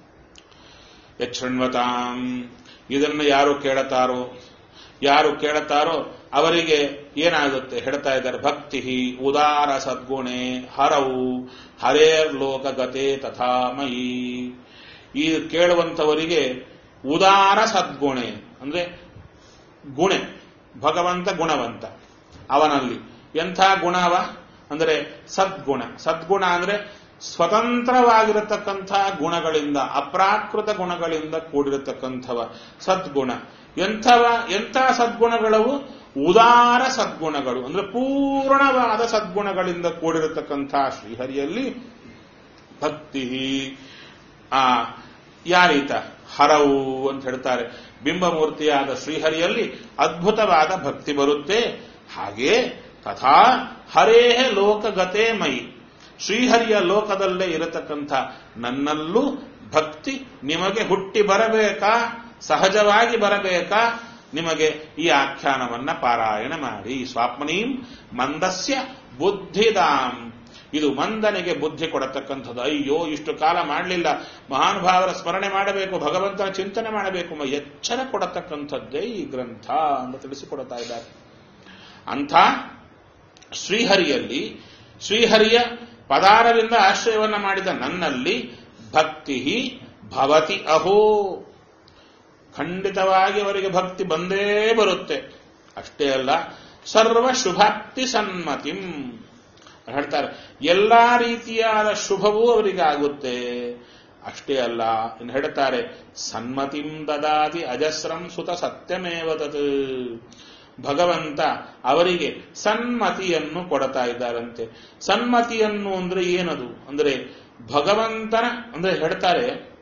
ಯಚ್ಛೃಣ್ವತಾಂ ಇದನ್ನು ಯಾರು ಕೇಳತಾರೋ ಯಾರು ಕೇಳುತ್ತಾರೋ ಅವರಿಗೆ ಏನಾಗುತ್ತೆ ಹೇಳ್ತಾ ಇದ್ದಾರೆ ಭಕ್ತಿ ಉದಾರ ಸದ್ಗುಣೆ ಹರವು ಹರೇರ್ ಲೋಕಗತೆ ತಥಾ ಮಯಿ ಈ ಕೇಳುವಂಥವರಿಗೆ ಉದಾರ ಸದ್ಗುಣೆ ಅಂದ್ರೆ ಗುಣೆ ಭಗವಂತ ಗುಣವಂತ ಅವನಲ್ಲಿ ಎಂಥ ಗುಣವ ಅಂದ್ರೆ ಸದ್ಗುಣ ಸದ್ಗುಣ ಅಂದ್ರೆ ಸ್ವತಂತ್ರವಾಗಿರತಕ್ಕಂಥ ಗುಣಗಳಿಂದ ಅಪ್ರಾಕೃತ ಗುಣಗಳಿಂದ ಕೂಡಿರತಕ್ಕಂಥವ ಸದ್ಗುಣ ಎಂಥವ ಎಂಥ ಸದ್ಗುಣಗಳವು ಉದಾರ ಸದ್ಗುಣಗಳು ಅಂದ್ರೆ ಪೂರ್ಣವಾದ ಸದ್ಗುಣಗಳಿಂದ ಕೂಡಿರತಕ್ಕಂಥ ಶ್ರೀಹರಿಯಲ್ಲಿ ಭಕ್ತಿ ಆ ಯಾರೀತ ಹರವು ಅಂತ ಹೇಳ್ತಾರೆ ಬಿಂಬಮೂರ್ತಿಯಾದ ಶ್ರೀಹರಿಯಲ್ಲಿ ಅದ್ಭುತವಾದ ಭಕ್ತಿ ಬರುತ್ತೆ ಹಾಗೆ ತಥಾ ಹರೇಹ ಲೋಕಗತೆ ಮೈ ಶ್ರೀಹರಿಯ ಲೋಕದಲ್ಲೇ ಇರತಕ್ಕಂಥ ನನ್ನಲ್ಲೂ ಭಕ್ತಿ ನಿಮಗೆ ಹುಟ್ಟಿ ಬರಬೇಕಾ ಸಹಜವಾಗಿ ಬರಬೇಕಾ ನಿಮಗೆ ಈ ಆಖ್ಯಾನವನ್ನ ಪಾರಾಯಣ ಮಾಡಿ ಸ್ವಾಪ್ನೀಂ ಮಂದಸ್ಯ ಬುದ್ಧಿದಾಂ ಇದು ಮಂದನಿಗೆ ಬುದ್ಧಿ ಕೊಡತಕ್ಕಂಥದ್ದು ಅಯ್ಯೋ ಇಷ್ಟು ಕಾಲ ಮಾಡಲಿಲ್ಲ ಮಹಾನುಭಾವರ ಸ್ಮರಣೆ ಮಾಡಬೇಕು ಭಗವಂತನ ಚಿಂತನೆ ಮಾಡಬೇಕು ಎಂಬ ಎಚ್ಚರ ಕೊಡತಕ್ಕಂಥದ್ದೇ ಈ ಗ್ರಂಥ ಅಂತ ತಿಳಿಸಿಕೊಡ್ತಾ ಇದ್ದಾರೆ ಅಂಥ ಶ್ರೀಹರಿಯಲ್ಲಿ ಶ್ರೀಹರಿಯ ಪದಾರದಿಂದ ಆಶ್ರಯವನ್ನ ಮಾಡಿದ ನನ್ನಲ್ಲಿ ಭಕ್ತಿ ಭವತಿ ಅಹೋ ಖಂಡಿತವಾಗಿ ಅವರಿಗೆ ಭಕ್ತಿ ಬಂದೇ ಬರುತ್ತೆ ಅಷ್ಟೇ ಅಲ್ಲ ಸರ್ವ ಶುಭಾಪ್ತಿ ಸನ್ಮತಿಂ ಹೇಳ್ತಾರೆ ಎಲ್ಲಾ ರೀತಿಯಾದ ಶುಭವೂ ಅವರಿಗೆ ಆಗುತ್ತೆ ಅಷ್ಟೇ ಅಲ್ಲ ಇನ್ನು ಹೇಳ್ತಾರೆ ಸನ್ಮತಿಂ ದದಾತಿ ಅಜಸ್ರಂ ಸುತ ಸತ್ಯಮೇವ ತತ್ ಭಗವಂತ ಅವರಿಗೆ ಸನ್ಮತಿಯನ್ನು ಕೊಡ್ತಾ ಇದ್ದಾರಂತೆ ಸನ್ಮತಿಯನ್ನು ಅಂದ್ರೆ ಏನದು ಅಂದ್ರೆ ಭಗವಂತನ ಅಂದ್ರೆ ಹೇಳ್ತಾರೆ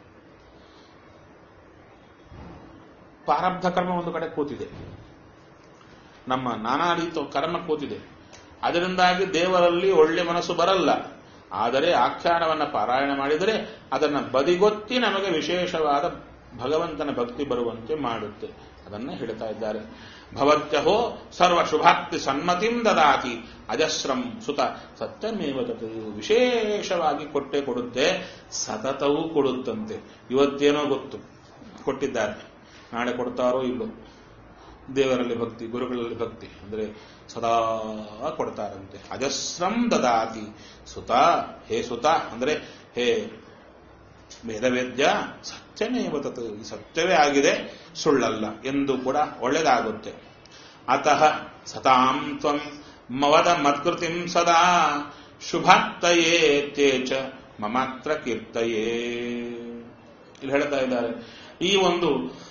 ಪ್ರಾರಬ್ಧ ಕರ್ಮ ಒಂದು ಕಡೆ ಕೂತಿದೆ ನಮ್ಮ ನಾನಾ ರೀತಿಯ ಕರ್ಮ ಕೂತಿದೆ ಅದರಿಂದಾಗಿ ದೇವರಲ್ಲಿ ಒಳ್ಳೆ ಮನಸ್ಸು ಬರಲ್ಲ ಆದರೆ ಆಖ್ಯಾನವನ್ನ ಪಾರಾಯಣ ಮಾಡಿದರೆ ಅದನ್ನು ಬದಿಗೊತ್ತಿ ನಮಗೆ ವಿಶೇಷವಾದ ಭಗವಂತನ ಭಕ್ತಿ ಬರುವಂತೆ ಮಾಡುತ್ತೆ ಅದನ್ನ ಹೇಳ್ತಾ ಇದ್ದಾರೆ ಭವತ್ಯಹೋ ಸರ್ವ ಶುಭಾಕ್ತಿ ಸನ್ಮತಿಂ ದದಾತಿ ಅಜಸ್ರಂ ಸುತ ಸತ್ಯಮೇವ ತತ್ ವಿಶೇಷವಾಗಿ ಕೊಟ್ಟೆ ಕೊಡುತ್ತೆ ಸತತವೂ ಕೊಡುತ್ತಂತೆ ಇವತ್ತೇನೋ ಗೊತ್ತು ಕೊಟ್ಟಿದ್ದಾರೆ ನಾಳೆ ಕೊಡ್ತಾರೋ ಇಲ್ಲೋ ದೇವರಲ್ಲಿ ಭಕ್ತಿ ಗುರುಗಳಲ್ಲಿ ಭಕ್ತಿ ಅಂದ್ರೆ ಸದಾ ಕೊಡ್ತಾರಂತೆ ಅಜಸ್ರಂ ದದಾತಿ ಸುತ ಹೇ ಸುತ ಅಂದ್ರೆ ಹೇ ವೇದವೇದ್ಯ ಸತ್ಯಮೇವ ತತ್ ಸತ್ಯವೇ ಆಗಿದೆ ಸುಳ್ಳಲ್ಲ ಎಂದು ಕೂಡ ಒಳ್ಳೆಯದಾಗುತ್ತೆ ಅತಃ ಸತಾಂ ತ್ವಂ ಮವದ ಮತ್ಕೃತಿಂ ಸದಾ ಶುಭಾಕ್ತಯೇ ತೇಚ ಮಮಾತ್ರ ಕೀರ್ತಯೇ ಇಲ್ಲಿ ಹೇಳ್ತಾ ಇದ್ದಾರೆ ಈ ಒಂದು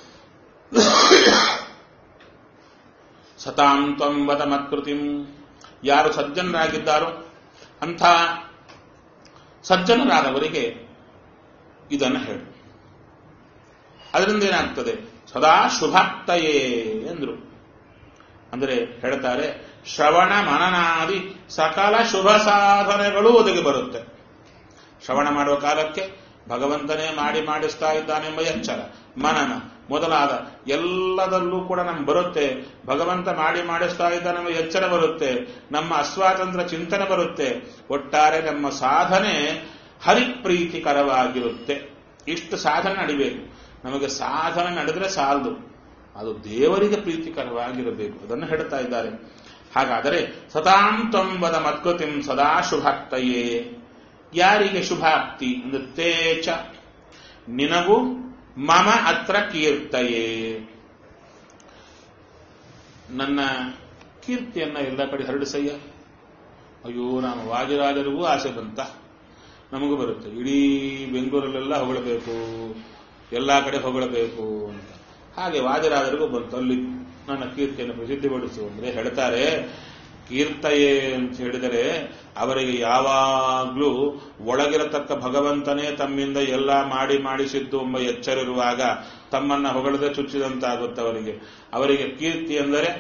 ಸತಾಂ ತ್ವಂ ವದ ಮತ್ಕೃತಿಂ ಯಾರು ಸಜ್ಜನರಾಗಿದ್ದಾರೋ ಅಂಥ ಸಜ್ಜನರಾದವರಿಗೆ ಇದನ್ನು ಹೇಳು ಅದರಿಂದ ಏನಾಗ್ತದೆ ಸದಾ ಶುಭಾಕ್ತಯೇ ಎಂದ್ರು ಅಂದರೆ ಹೇಳ್ತಾರೆ ಶ್ರವಣ ಮನನಾದಿ ಸಕಲ ಶುಭ ಸಾಧನೆಗಳು ಒದಗಿ ಬರುತ್ತೆ ಶ್ರವಣ ಮಾಡುವ ಕಾಲಕ್ಕೆ ಭಗವಂತನೇ ಮಾಡಿ ಮಾಡಿಸ್ತಾ ಇದ್ದಾನೆಂಬ ಎಚ್ಚರ ಮನನ ಮೊದಲಾದ ಎಲ್ಲದಲ್ಲೂ ಕೂಡ ನಮ್ಗೆ ಬರುತ್ತೆ ಭಗವಂತ ಮಾಡಿ ಮಾಡಿಸ್ತಾ ಇದ್ದಾನೆಂಬ ಎಚ್ಚರ ಬರುತ್ತೆ ನಮ್ಮ ಅಸ್ವಾತಂತ್ರ್ಯ ಚಿಂತನೆ ಬರುತ್ತೆ ಒಟ್ಟಾರೆ ನಮ್ಮ ಸಾಧನೆ ಹರಿಪ್ರೀತಿಕರವಾಗಿರುತ್ತೆ ಇಷ್ಟು ಸಾಧನೆ ನಡಿಬೇಕು ನಮಗೆ ಸಾಧನೆ ನಡೆದ್ರೆ ಸಾಲದು ಅದು ದೇವರಿಗೆ ಪ್ರೀತಿಕರವಾಗಿರಬೇಕು ಅದನ್ನು ಹೇಳ್ತಾ ಇದ್ದಾರೆ ಹಾಗಾದರೆ ಸತಾಂ ತೊಂಬದ ಮತ್ಕೃತಿಂ ಸದಾ ಶುಭಾಕ್ತಯೇ ಯಾರಿಗೆ ಶುಭಾಕ್ತಿ ಅಂದ್ರೆ ತೇಚ ನಿನಗೂ ಮಮ ಅತ್ರ ಕೀರ್ತಯೇ ನನ್ನ ಕೀರ್ತಿಯನ್ನ ಎಲ್ಲ ಕಡೆ ಹರಡಿಸಯ್ಯ ಅಯ್ಯೋ ನಾನು ವಾದಿರಾಜರಿಗೂ ಆಸೆ ಬಂತ ನಮಗೂ ಬರುತ್ತೆ ಇಡೀ ಬೆಂಗಳೂರಲ್ಲೆಲ್ಲ ಹೊಗಳಬೇಕು ಎಲ್ಲ ಕಡೆ ಹೊಗಳಬೇಕು ಅಂತ ಹಾಗೆ ವಾದಿರಾಜರಿಗೂ ಬಂತು ಅಲ್ಲಿ ನನ್ನ ಕೀರ್ತಿಯನ್ನು ಪ್ರಸಿದ್ಧಿಪಡಿಸು ಅಂದ್ರೆ ಹೇಳ್ತಾರೆ ಕೀರ್ತಯೇ ಅಂತ ಹೇಳಿದರೆ ಅವರಿಗೆ ಯಾವಾಗ್ಲೂ ಒಳಗಿರತಕ್ಕ ಭಗವಂತನೇ ತಮ್ಮಿಂದ ಎಲ್ಲ ಮಾಡಿ ಮಾಡಿಸಿದ್ದು ಎಂಬ ಎಚ್ಚರಿರುವಾಗ ತಮ್ಮನ್ನ ಹೊಗಳದೆ ಚುಚ್ಚಿದಂತಾಗುತ್ತೆ ಅವರಿಗೆ ಅವರಿಗೆ ಕೀರ್ತಿ ಎಂದರೆ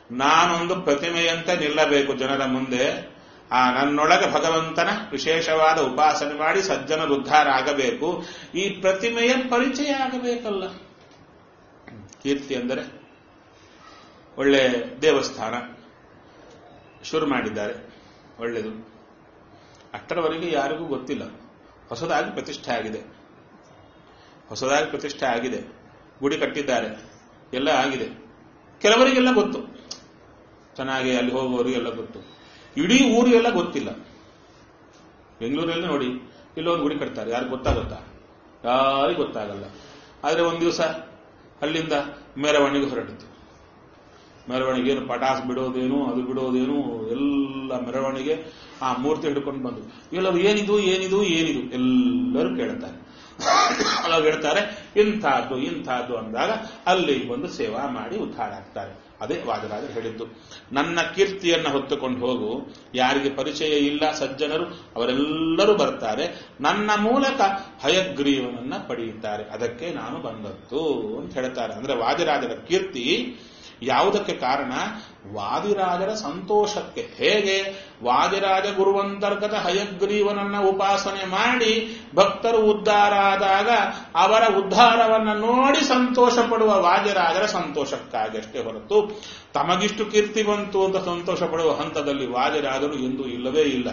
ನಾನೊಂದು ಪ್ರತಿಮೆಯಂತೆ ನಿಲ್ಲಬೇಕು ಜನರ ಮುಂದೆ ಆ ನನ್ನೊಳಗೆ ಭಗವಂತನ ವಿಶೇಷವಾದ ಉಪಾಸನೆ ಮಾಡಿ ಸಜ್ಜನ ಉದ್ಧಾರ ಆಗಬೇಕು ಈ ಪ್ರತಿಮೆಯ ಪರಿಚಯ ಆಗಬೇಕಲ್ಲ ಕೀರ್ತಿ ಅಂದರೆ ಒಳ್ಳೆ ದೇವಸ್ಥಾನ ಶುರು ಮಾಡಿದ್ದಾರೆ ಒಳ್ಳೆಯದು ಅಷ್ಟರವರೆಗೆ ಯಾರಿಗೂ ಗೊತ್ತಿಲ್ಲ ಹೊಸದಾಗಿ ಪ್ರತಿಷ್ಠೆ ಆಗಿದೆ ಹೊಸದಾಗಿ ಪ್ರತಿಷ್ಠೆ ಆಗಿದೆ ಗುಡಿ ಕಟ್ಟಿದ್ದಾರೆ ಎಲ್ಲ ಆಗಿದೆ ಕೆಲವರಿಗೆಲ್ಲ ಗೊತ್ತು ಚೆನ್ನಾಗಿ ಅಲ್ಲಿ ಹೋಗುವವರಿಗೆಲ್ಲ ಗೊತ್ತು ಇಡೀ ಊರಿಗೆಲ್ಲ ಗೊತ್ತಿಲ್ಲ ಬೆಂಗಳೂರಲ್ಲಿ ನೋಡಿ ಇಲ್ಲೊಂದು ಗುಡಿ ಕಟ್ತಾರೆ ಯಾರು ಗೊತ್ತಾಗುತ್ತಾ ಯಾರಿಗೂ ಗೊತ್ತಾಗಲ್ಲ ಆದರೆ ಒಂದು ದಿವಸ ಅಲ್ಲಿಂದ ಮೆರವಣಿಗೆ ಹೊರಟಿತು ಮೆರವಣಿಗೆ ಏನು ಪಟಾಸ್ ಬಿಡೋದೇನು ಅದು ಬಿಡೋದೇನು ಎಲ್ಲ ಮೆರವಣಿಗೆ ಆ ಮೂರ್ತಿ ಹಿಡ್ಕೊಂಡು ಬಂದು ಎಲ್ಲರೂ ಏನಿದು ಏನಿದು ಏನಿದು ಎಲ್ಲರೂ ಕೇಳ್ತಾರೆ ಅವಾಗ ಹೇಳ್ತಾರೆ ಇಂಥದ್ದು ಇಂಥದ್ದು ಅಂದಾಗ ಅಲ್ಲಿ ಬಂದು ಸೇವಾ ಮಾಡಿ ಉದ್ಧಾರ ಆಗ್ತಾರೆ ಅದೇ ವಾದರಾಜರು ಹೇಳಿದ್ದು ನನ್ನ ಕೀರ್ತಿಯನ್ನು ಹೊತ್ತುಕೊಂಡು ಹೋಗು ಯಾರಿಗೆ ಪರಿಚಯ ಇಲ್ಲ ಸಜ್ಜನರು ಅವರೆಲ್ಲರೂ ಬರ್ತಾರೆ ನನ್ನ ಮೂಲಕ ಹಯಗ್ರೀವನನ್ನ ಪಡೆಯುತ್ತಾರೆ ಅದಕ್ಕೆ ನಾನು ಬಂದದ್ದು ಅಂತ ಹೇಳ್ತಾರೆ ಅಂದ್ರೆ ವಾದಿರಾಜರ ಕೀರ್ತಿ ಯಾವುದಕ್ಕೆ ಕಾರಣ ವಾದಿರಾಜರ ಸಂತೋಷಕ್ಕೆ ಹೇಗೆ ವಾದಿರಾಜ ಗುರುವಂತರ್ಗತ ಹಯಗ್ರೀವನನ್ನ ಉಪಾಸನೆ ಮಾಡಿ ಭಕ್ತರು ಉದ್ಧಾರ ಆದಾಗ ಅವರ ಉದ್ಧಾರವನ್ನ ನೋಡಿ ಸಂತೋಷ ಪಡುವ ವಾದಿರಾಜರ ಸಂತೋಷಕ್ಕಾಗಿ ಅಷ್ಟೇ ಹೊರತು ತಮಗಿಷ್ಟು ಕೀರ್ತಿ ಬಂತು ಅಂತ ಸಂತೋಷ ಪಡುವ ಹಂತದಲ್ಲಿ ವಾದಿರಾಜರು ಎಂದೂ ಇಲ್ಲವೇ ಇಲ್ಲ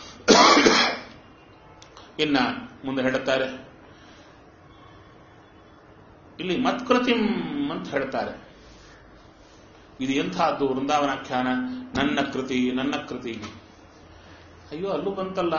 ಇನ್ನ ಮುಂದೆ ಹೇಳುತ್ತಾರೆ ಇಲ್ಲಿ ಮತ್ಕೃತಿಂ ಅಂತ ಹೇಳ್ತಾರೆ ಇದು ಎಂಥದ್ದು ವೃಂದಾವನಾಖ್ಯಾನ ನನ್ನ ಕೃತಿ ನನ್ನ ಕೃತಿ ಅಯ್ಯೋ ಅಲ್ಲೂ ಬಂತಲ್ಲ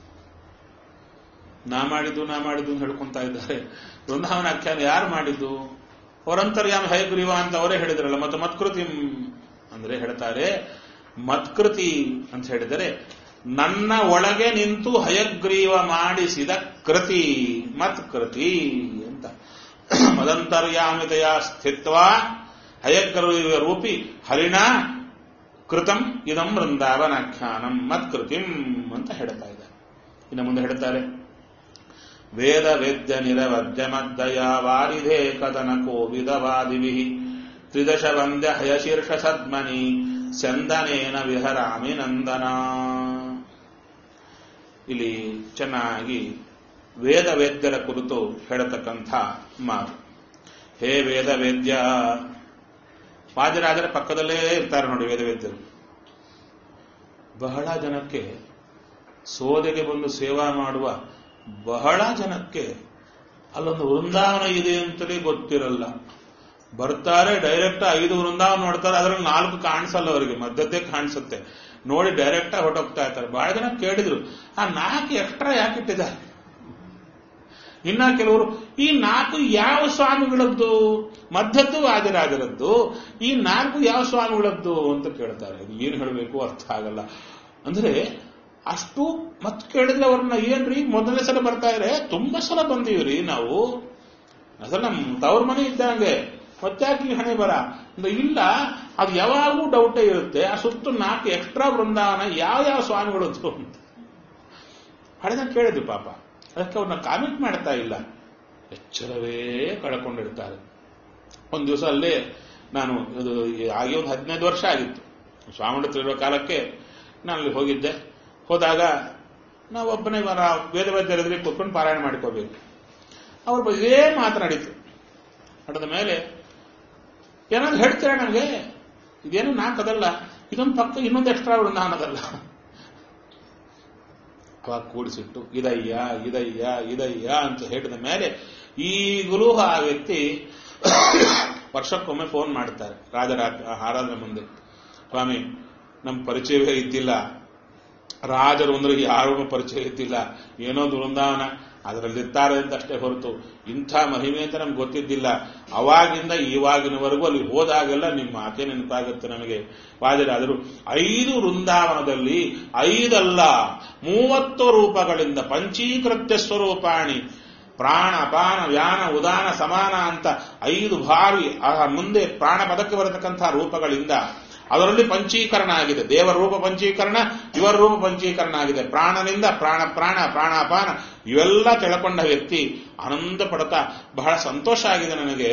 ನಾ ಮಾಡಿದ್ದು ನಾ ಮಾಡಿದ್ದು ಅಂತ ಹೇಳ್ಕೊಂತ ಇದ್ದಾರೆ ವೃಂದಾವನಾಖ್ಯಾನ ಯಾರು ಮಾಡಿದ್ದು ಅವರಂತರ್ಯಾಮ ಹಯಗ್ರೀವ ಅಂತ ಅವರೇ ಹೇಳಿದ್ರಲ್ಲ ಮತ್ತು ಮತ್ಕೃತಿ ಅಂದ್ರೆ ಹೇಳ್ತಾರೆ ಮತ್ಕೃತಿ ಅಂತ ಹೇಳಿದರೆ ನನ್ನ ಒಳಗೆ ನಿಂತು ಹಯಗ್ರೀವ ಮಾಡಿಸಿದ ಕೃತಿ ಮತ್ಕೃತಿ ಅಂತ ಮದಂತರ್ಯಾಮಿತೆಯ ಸ್ಥಿತ್ವ ಹಯಗ್ರೀವ ರೂಪಿ ಹರಿಣ ಕೃತಂ ಇದಂ ವೃಂದಾವನಾಖ್ಯಾನಂ ಮತ್ಕೃತಿಂ ಅಂತ ಹೇಳ್ತಾ ಇದ್ದಾರೆ ಇನ್ನು ಮುಂದೆ ಹೇಳ್ತಾರೆ ವೇದ ವೇದ್ಯ ನಿರವದ್ಯ ಮದ್ದಯ ವಾರಿಧೇ ಕದನ ಕೋವಿದವಾದಿಭಿ ತ್ರಿದಶ ವಂದ್ಯ ಹಯಶೀರ್ಷ ಸದ್ಮನಿ ಚಂದನೇನ ವಿಹರಾಮಿ ನಂದನ ಇಲ್ಲಿ ಚೆನ್ನಾಗಿ ವೇದ ವೇದ್ಯರ ಕುರಿತು ಹೇಳತಕ್ಕಂಥ ಮಾತು ಹೇ ವೇದ ವೇದ್ಯ ವಾದಿರಾಜರ ಪಕ್ಕದಲ್ಲೇ ಇರ್ತಾರೆ ನೋಡಿ ವೇದವೇದ್ಯರು ಬಹಳ ಜನಕ್ಕೆ ಸೋದೆಗೆ ಬಂದು ಸೇವಾ ಮಾಡುವ ಬಹಳ ಜನಕ್ಕೆ ಅಲ್ಲೊಂದು ವೃಂದಾವನ ಇದೆ ಅಂತಲೇ ಗೊತ್ತಿರಲ್ಲ ಬರ್ತಾರೆ ಡೈರೆಕ್ಟ್ ಐದು ವೃಂದಾವನ ನೋಡ್ತಾರೆ ಅದ್ರಲ್ಲಿ ನಾಲ್ಕು ಕಾಣಿಸಲ್ಲ ಅವರಿಗೆ ಮಧ್ಯದ್ದೇ ಕಾಣಿಸುತ್ತೆ ನೋಡಿ ಡೈರೆಕ್ಟ್ ಹೊರಟೋಗ್ತಾ ಇರ್ತಾರೆ ಬಹಳ ಜನ ಕೇಳಿದ್ರು ಆ ನಾಲ್ಕು ಎಕ್ಸ್ಟ್ರಾ ಯಾಕಿಟ್ಟಿದ್ದಾರೆ ಇನ್ನ ಕೆಲವರು ಈ ನಾಲ್ಕು ಯಾವ ಸ್ವಾಮಿಗಳದ್ದು ಮಧ್ಯದ್ದು ವಾದಿರಾಜರದ್ದು ಈ ನಾಲ್ಕು ಯಾವ ಸ್ವಾಮಿಗಳದ್ದು ಅಂತ ಕೇಳ್ತಾರೆ ಅದು ಏನು ಹೇಳಬೇಕು ಅರ್ಥ ಆಗಲ್ಲ ಅಂದ್ರೆ ಅಷ್ಟು ಮತ್ ಕೇಳಿದ್ರೆ ಅವ್ರನ್ನ ಏನ್ರಿ ಮೊದಲನೇ ಸಲ ಬರ್ತಾ ಇದ್ರೆ ತುಂಬಾ ಸಲ ಬಂದೀವ್ರಿ ನಾವು ಅಸಲ ನಮ್ ತವ್ರ ಮನೆ ಇದ್ದಂಗೆ ಮತ್ತಾಕಿ ಹಣೆ ಬರ ಅಂದ್ರೆ ಇಲ್ಲ ಅದು ಯಾವಾಗೂ ಡೌಟೇ ಇರುತ್ತೆ ಆ ಸುತ್ತು ನಾಲ್ಕು ಎಕ್ಸ್ಟ್ರಾ ಬೃಂದಾವನ ಯಾವ ಯಾವ ಸ್ವಾಮಿಗಳದ್ದು ಅಂತ ಹಳೆದ ಕೇಳಿದ್ವಿ ಪಾಪ ಅದಕ್ಕೆ ಅವ್ರನ್ನ ಕಾಮೆಂಟ್ ಮಾಡ್ತಾ ಇಲ್ಲ ಎಚ್ಚರವೇ ಕಳ್ಕೊಂಡಿರ್ತಾರೆ ಒಂದು ದಿವಸ ಅಲ್ಲೇ ನಾನು ಇದು ಆಗಿ ಒಂದು ಹದಿನೈದು ವರ್ಷ ಆಗಿತ್ತು ಸ್ವಾಮಿ ತಿರುಗೋ ಕಾಲಕ್ಕೆ ನಾನು ಅಲ್ಲಿ ಹೋಗಿದ್ದೆ ಹೋದಾಗ ನಾವೊಬ್ಬನೇ ವೇದ ವೈದ್ಯರಿದ್ರೆ ಕೂತ್ಕೊಂಡು ಪಾರಾಯಣ ಮಾಡ್ಕೋಬೇಕು ಅವ್ರ ಬಗ್ಗೆ ಮಾತನಾಡಿತು ನಡೆದ ಮೇಲೆ ಏನಾದ್ರು ಹೇಳ್ತೀರಾ ನನಗೆ ಇದೇನು ನಾಲ್ಕದಲ್ಲ ಇದೊಂದು ಪಕ್ಕ ಇನ್ನೊಂದು ಎಕ್ಸ್ಟ್ರಾ ನಾನದಲ್ಲ ಅವಾಗ ಕೂಡಿಸಿಟ್ಟು ಇದಯ್ಯ ಇದಯ್ಯ ಇದಯ್ಯ ಅಂತ ಹೇಳಿದ ಮೇಲೆ ಈಗಲೂ ಆ ವ್ಯಕ್ತಿ ವರ್ಷಕ್ಕೊಮ್ಮೆ ಫೋನ್ ಮಾಡ್ತಾರೆ ರಾಜರ ಆರಾಧನೆ ಮುಂದೆ ಸ್ವಾಮಿ ನಮ್ಮ ಪರಿಚಯವೇ ಇದ್ದಿಲ್ಲ ರಾಜರು ಅಂದ್ರೆ ಯಾರೂ ಪರಿಚಯ ಇದ್ದಿಲ್ಲ ಏನೋ ವೃಂದಾವನ ಅದರಲ್ಲಿರ್ತಾರೆ ಅಂತ ಅಷ್ಟೇ ಹೊರತು ಇಂಥ ಮಹಿಮೆ ಅಂತ ನಮ್ಗೆ ಗೊತ್ತಿದ್ದಿಲ್ಲ ಅವಾಗಿಂದ ಇವಾಗಿನವರೆಗೂ ಅಲ್ಲಿ ಹೋದಾಗೆಲ್ಲ ನಿಮ್ಮ ಆಕೆ ನೆನಪಾಗುತ್ತೆ ನಮಗೆ ವಾದಿರಾದರು ಐದು ವೃಂದಾವನದಲ್ಲಿ ಐದಲ್ಲ ಮೂವತ್ತು ರೂಪಗಳಿಂದ ಪಂಚೀಕೃತ್ಯ ಸ್ವರೂಪಾಣಿ ಪ್ರಾಣ ಪಾನ ವ್ಯಾನ ಉದಾನ ಸಮಾನ ಅಂತ ಐದು ಬಾರಿ ಆ ಮುಂದೆ ಪ್ರಾಣ ಪದಕ್ಕೆ ಬರತಕ್ಕಂಥ ರೂಪಗಳಿಂದ ಅದರಲ್ಲಿ ಪಂಚೀಕರಣ ಆಗಿದೆ ದೇವರ ರೂಪ ಪಂಚೀಕರಣ ಇವರ ರೂಪ ಪಂಚೀಕರಣ ಆಗಿದೆ ಪ್ರಾಣನಿಂದ ಪ್ರಾಣ ಪ್ರಾಣ ಪ್ರಾಣಾಪಾನ ಇವೆಲ್ಲ ತಿಳ್ಕೊಂಡ ವ್ಯಕ್ತಿ ಆನಂದ ಪಡ್ತಾ ಬಹಳ ಸಂತೋಷ ಆಗಿದೆ ನನಗೆ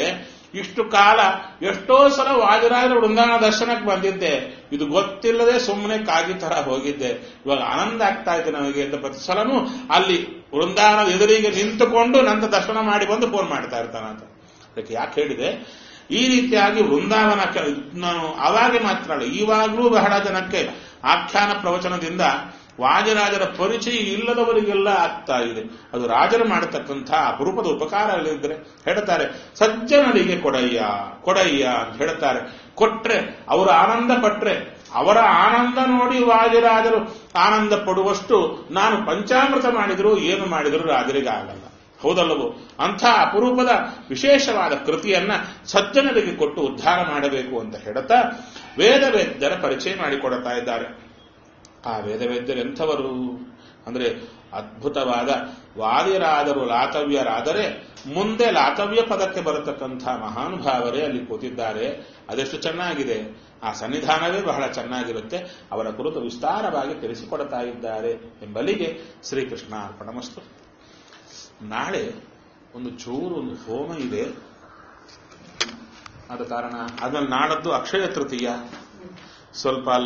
ಇಷ್ಟು ಕಾಲ ಎಷ್ಟೋ ಸಲ ವಾದಿರಾಜರ ವೃಂದಾವನ ದರ್ಶನಕ್ಕೆ ಬಂದಿದ್ದೆ ಇದು ಗೊತ್ತಿಲ್ಲದೆ ಸುಮ್ಮನೆ ಕಾಗಿ ತರ ಹೋಗಿದ್ದೆ ಇವಾಗ ಆನಂದ ಆಗ್ತಾ ಇದೆ ನನಗೆ ಅಂತ ಪ್ರತಿ ಸಲನೂ ಅಲ್ಲಿ ವೃಂದಾವನದ ಎದುರಿಗೆ ನಿಂತುಕೊಂಡು ನನ್ನ ದರ್ಶನ ಮಾಡಿ ಬಂದು ಫೋನ್ ಮಾಡ್ತಾ ಇರ್ತಾನಂತ ಅದಕ್ಕೆ ಯಾಕೆ ಹೇಳಿದೆ ಈ ರೀತಿಯಾಗಿ ವೃಂದಾವನ ಕ- ನಾನು ಅವಾಗೆ ಮಾತ್ರ ಅಲ್ಲ ಇವಾಗಲೂ ಬಹಳ ಜನಕ್ಕೆ ಆಖ್ಯಾನ ಪ್ರವಚನದಿಂದ ವಾಜರಾಜರ ಪರಿಚಯ ಇಲ್ಲದವರಿಗೆಲ್ಲ ಆಗ್ತಾ ಇದೆ ಅದು ರಾಜರು ಮಾಡತಕ್ಕಂಥ ಅಪರೂಪದ ಉಪಕಾರಗಳಿದ್ರೆ ಹೇಳ್ತಾರೆ ಸಜ್ಜನರಿಗೆ ಕೊಡಯ್ಯ ಕೊಡಯ್ಯ ಅಂತ ಹೇಳ್ತಾರೆ ಕೊಟ್ರೆ ಅವರು ಆನಂದ ಪಟ್ರೆ ಅವರ ಆನಂದ ನೋಡಿ ವಾಜರಾಜರು ಆನಂದ ಪಡುವಷ್ಟು ನಾನು ಪಂಚಾಮೃತ ಮಾಡಿದ್ರು ಏನು ಮಾಡಿದ್ರು ರಾಜರಿಗೆ ಆಗಲ್ಲ ಹೌದಲ್ಲವೋ ಅಂಥ ಅಪರೂಪದ ವಿಶೇಷವಾದ ಕೃತಿಯನ್ನ ಸಜ್ಜನರಿಗೆ ಕೊಟ್ಟು ಉದ್ಧಾರ ಮಾಡಬೇಕು ಅಂತ ಹೇಳ್ತಾ ವೇದವೇದ್ಯರ ಪರಿಚಯ ಮಾಡಿಕೊಡುತ್ತಾ ಇದ್ದಾರೆ ಆ ವೇದವೇದ್ಯರು ಎಂಥವರು ಅಂದ್ರೆ ಅದ್ಭುತವಾದ ವಾದಿರಾದರು ಲಾತವ್ಯರಾದರೆ ಮುಂದೆ ಲಾತವ್ಯ ಪದಕ್ಕೆ ಬರತಕ್ಕಂಥ ಮಹಾನುಭಾವರೇ ಅಲ್ಲಿ ಕೂತಿದ್ದಾರೆ ಅದೆಷ್ಟು ಚೆನ್ನಾಗಿದೆ ಆ ಸನ್ನಿಧಾನವೇ ಬಹಳ ಚೆನ್ನಾಗಿರುತ್ತೆ ಅವರ ಕುರಿತು ವಿಸ್ತಾರವಾಗಿ ತಿಳಿಸಿಕೊಡ್ತಾ ಇದ್ದಾರೆ ಎಂಬಲ್ಲಿಗೆ ಶ್ರೀಕೃಷ್ಣ ಅರ್ಪಣಮಸ್ತು ನಾಳೆ ಒಂದು ಚೂರು ಒಂದು ಹೋಮ ಇದೆ ಆದ ಕಾರಣ ಆದ್ಮೇಲೆ ನಾಡದ್ದು ಅಕ್ಷಯ ತೃತೀಯ ಸ್ವಲ್ಪ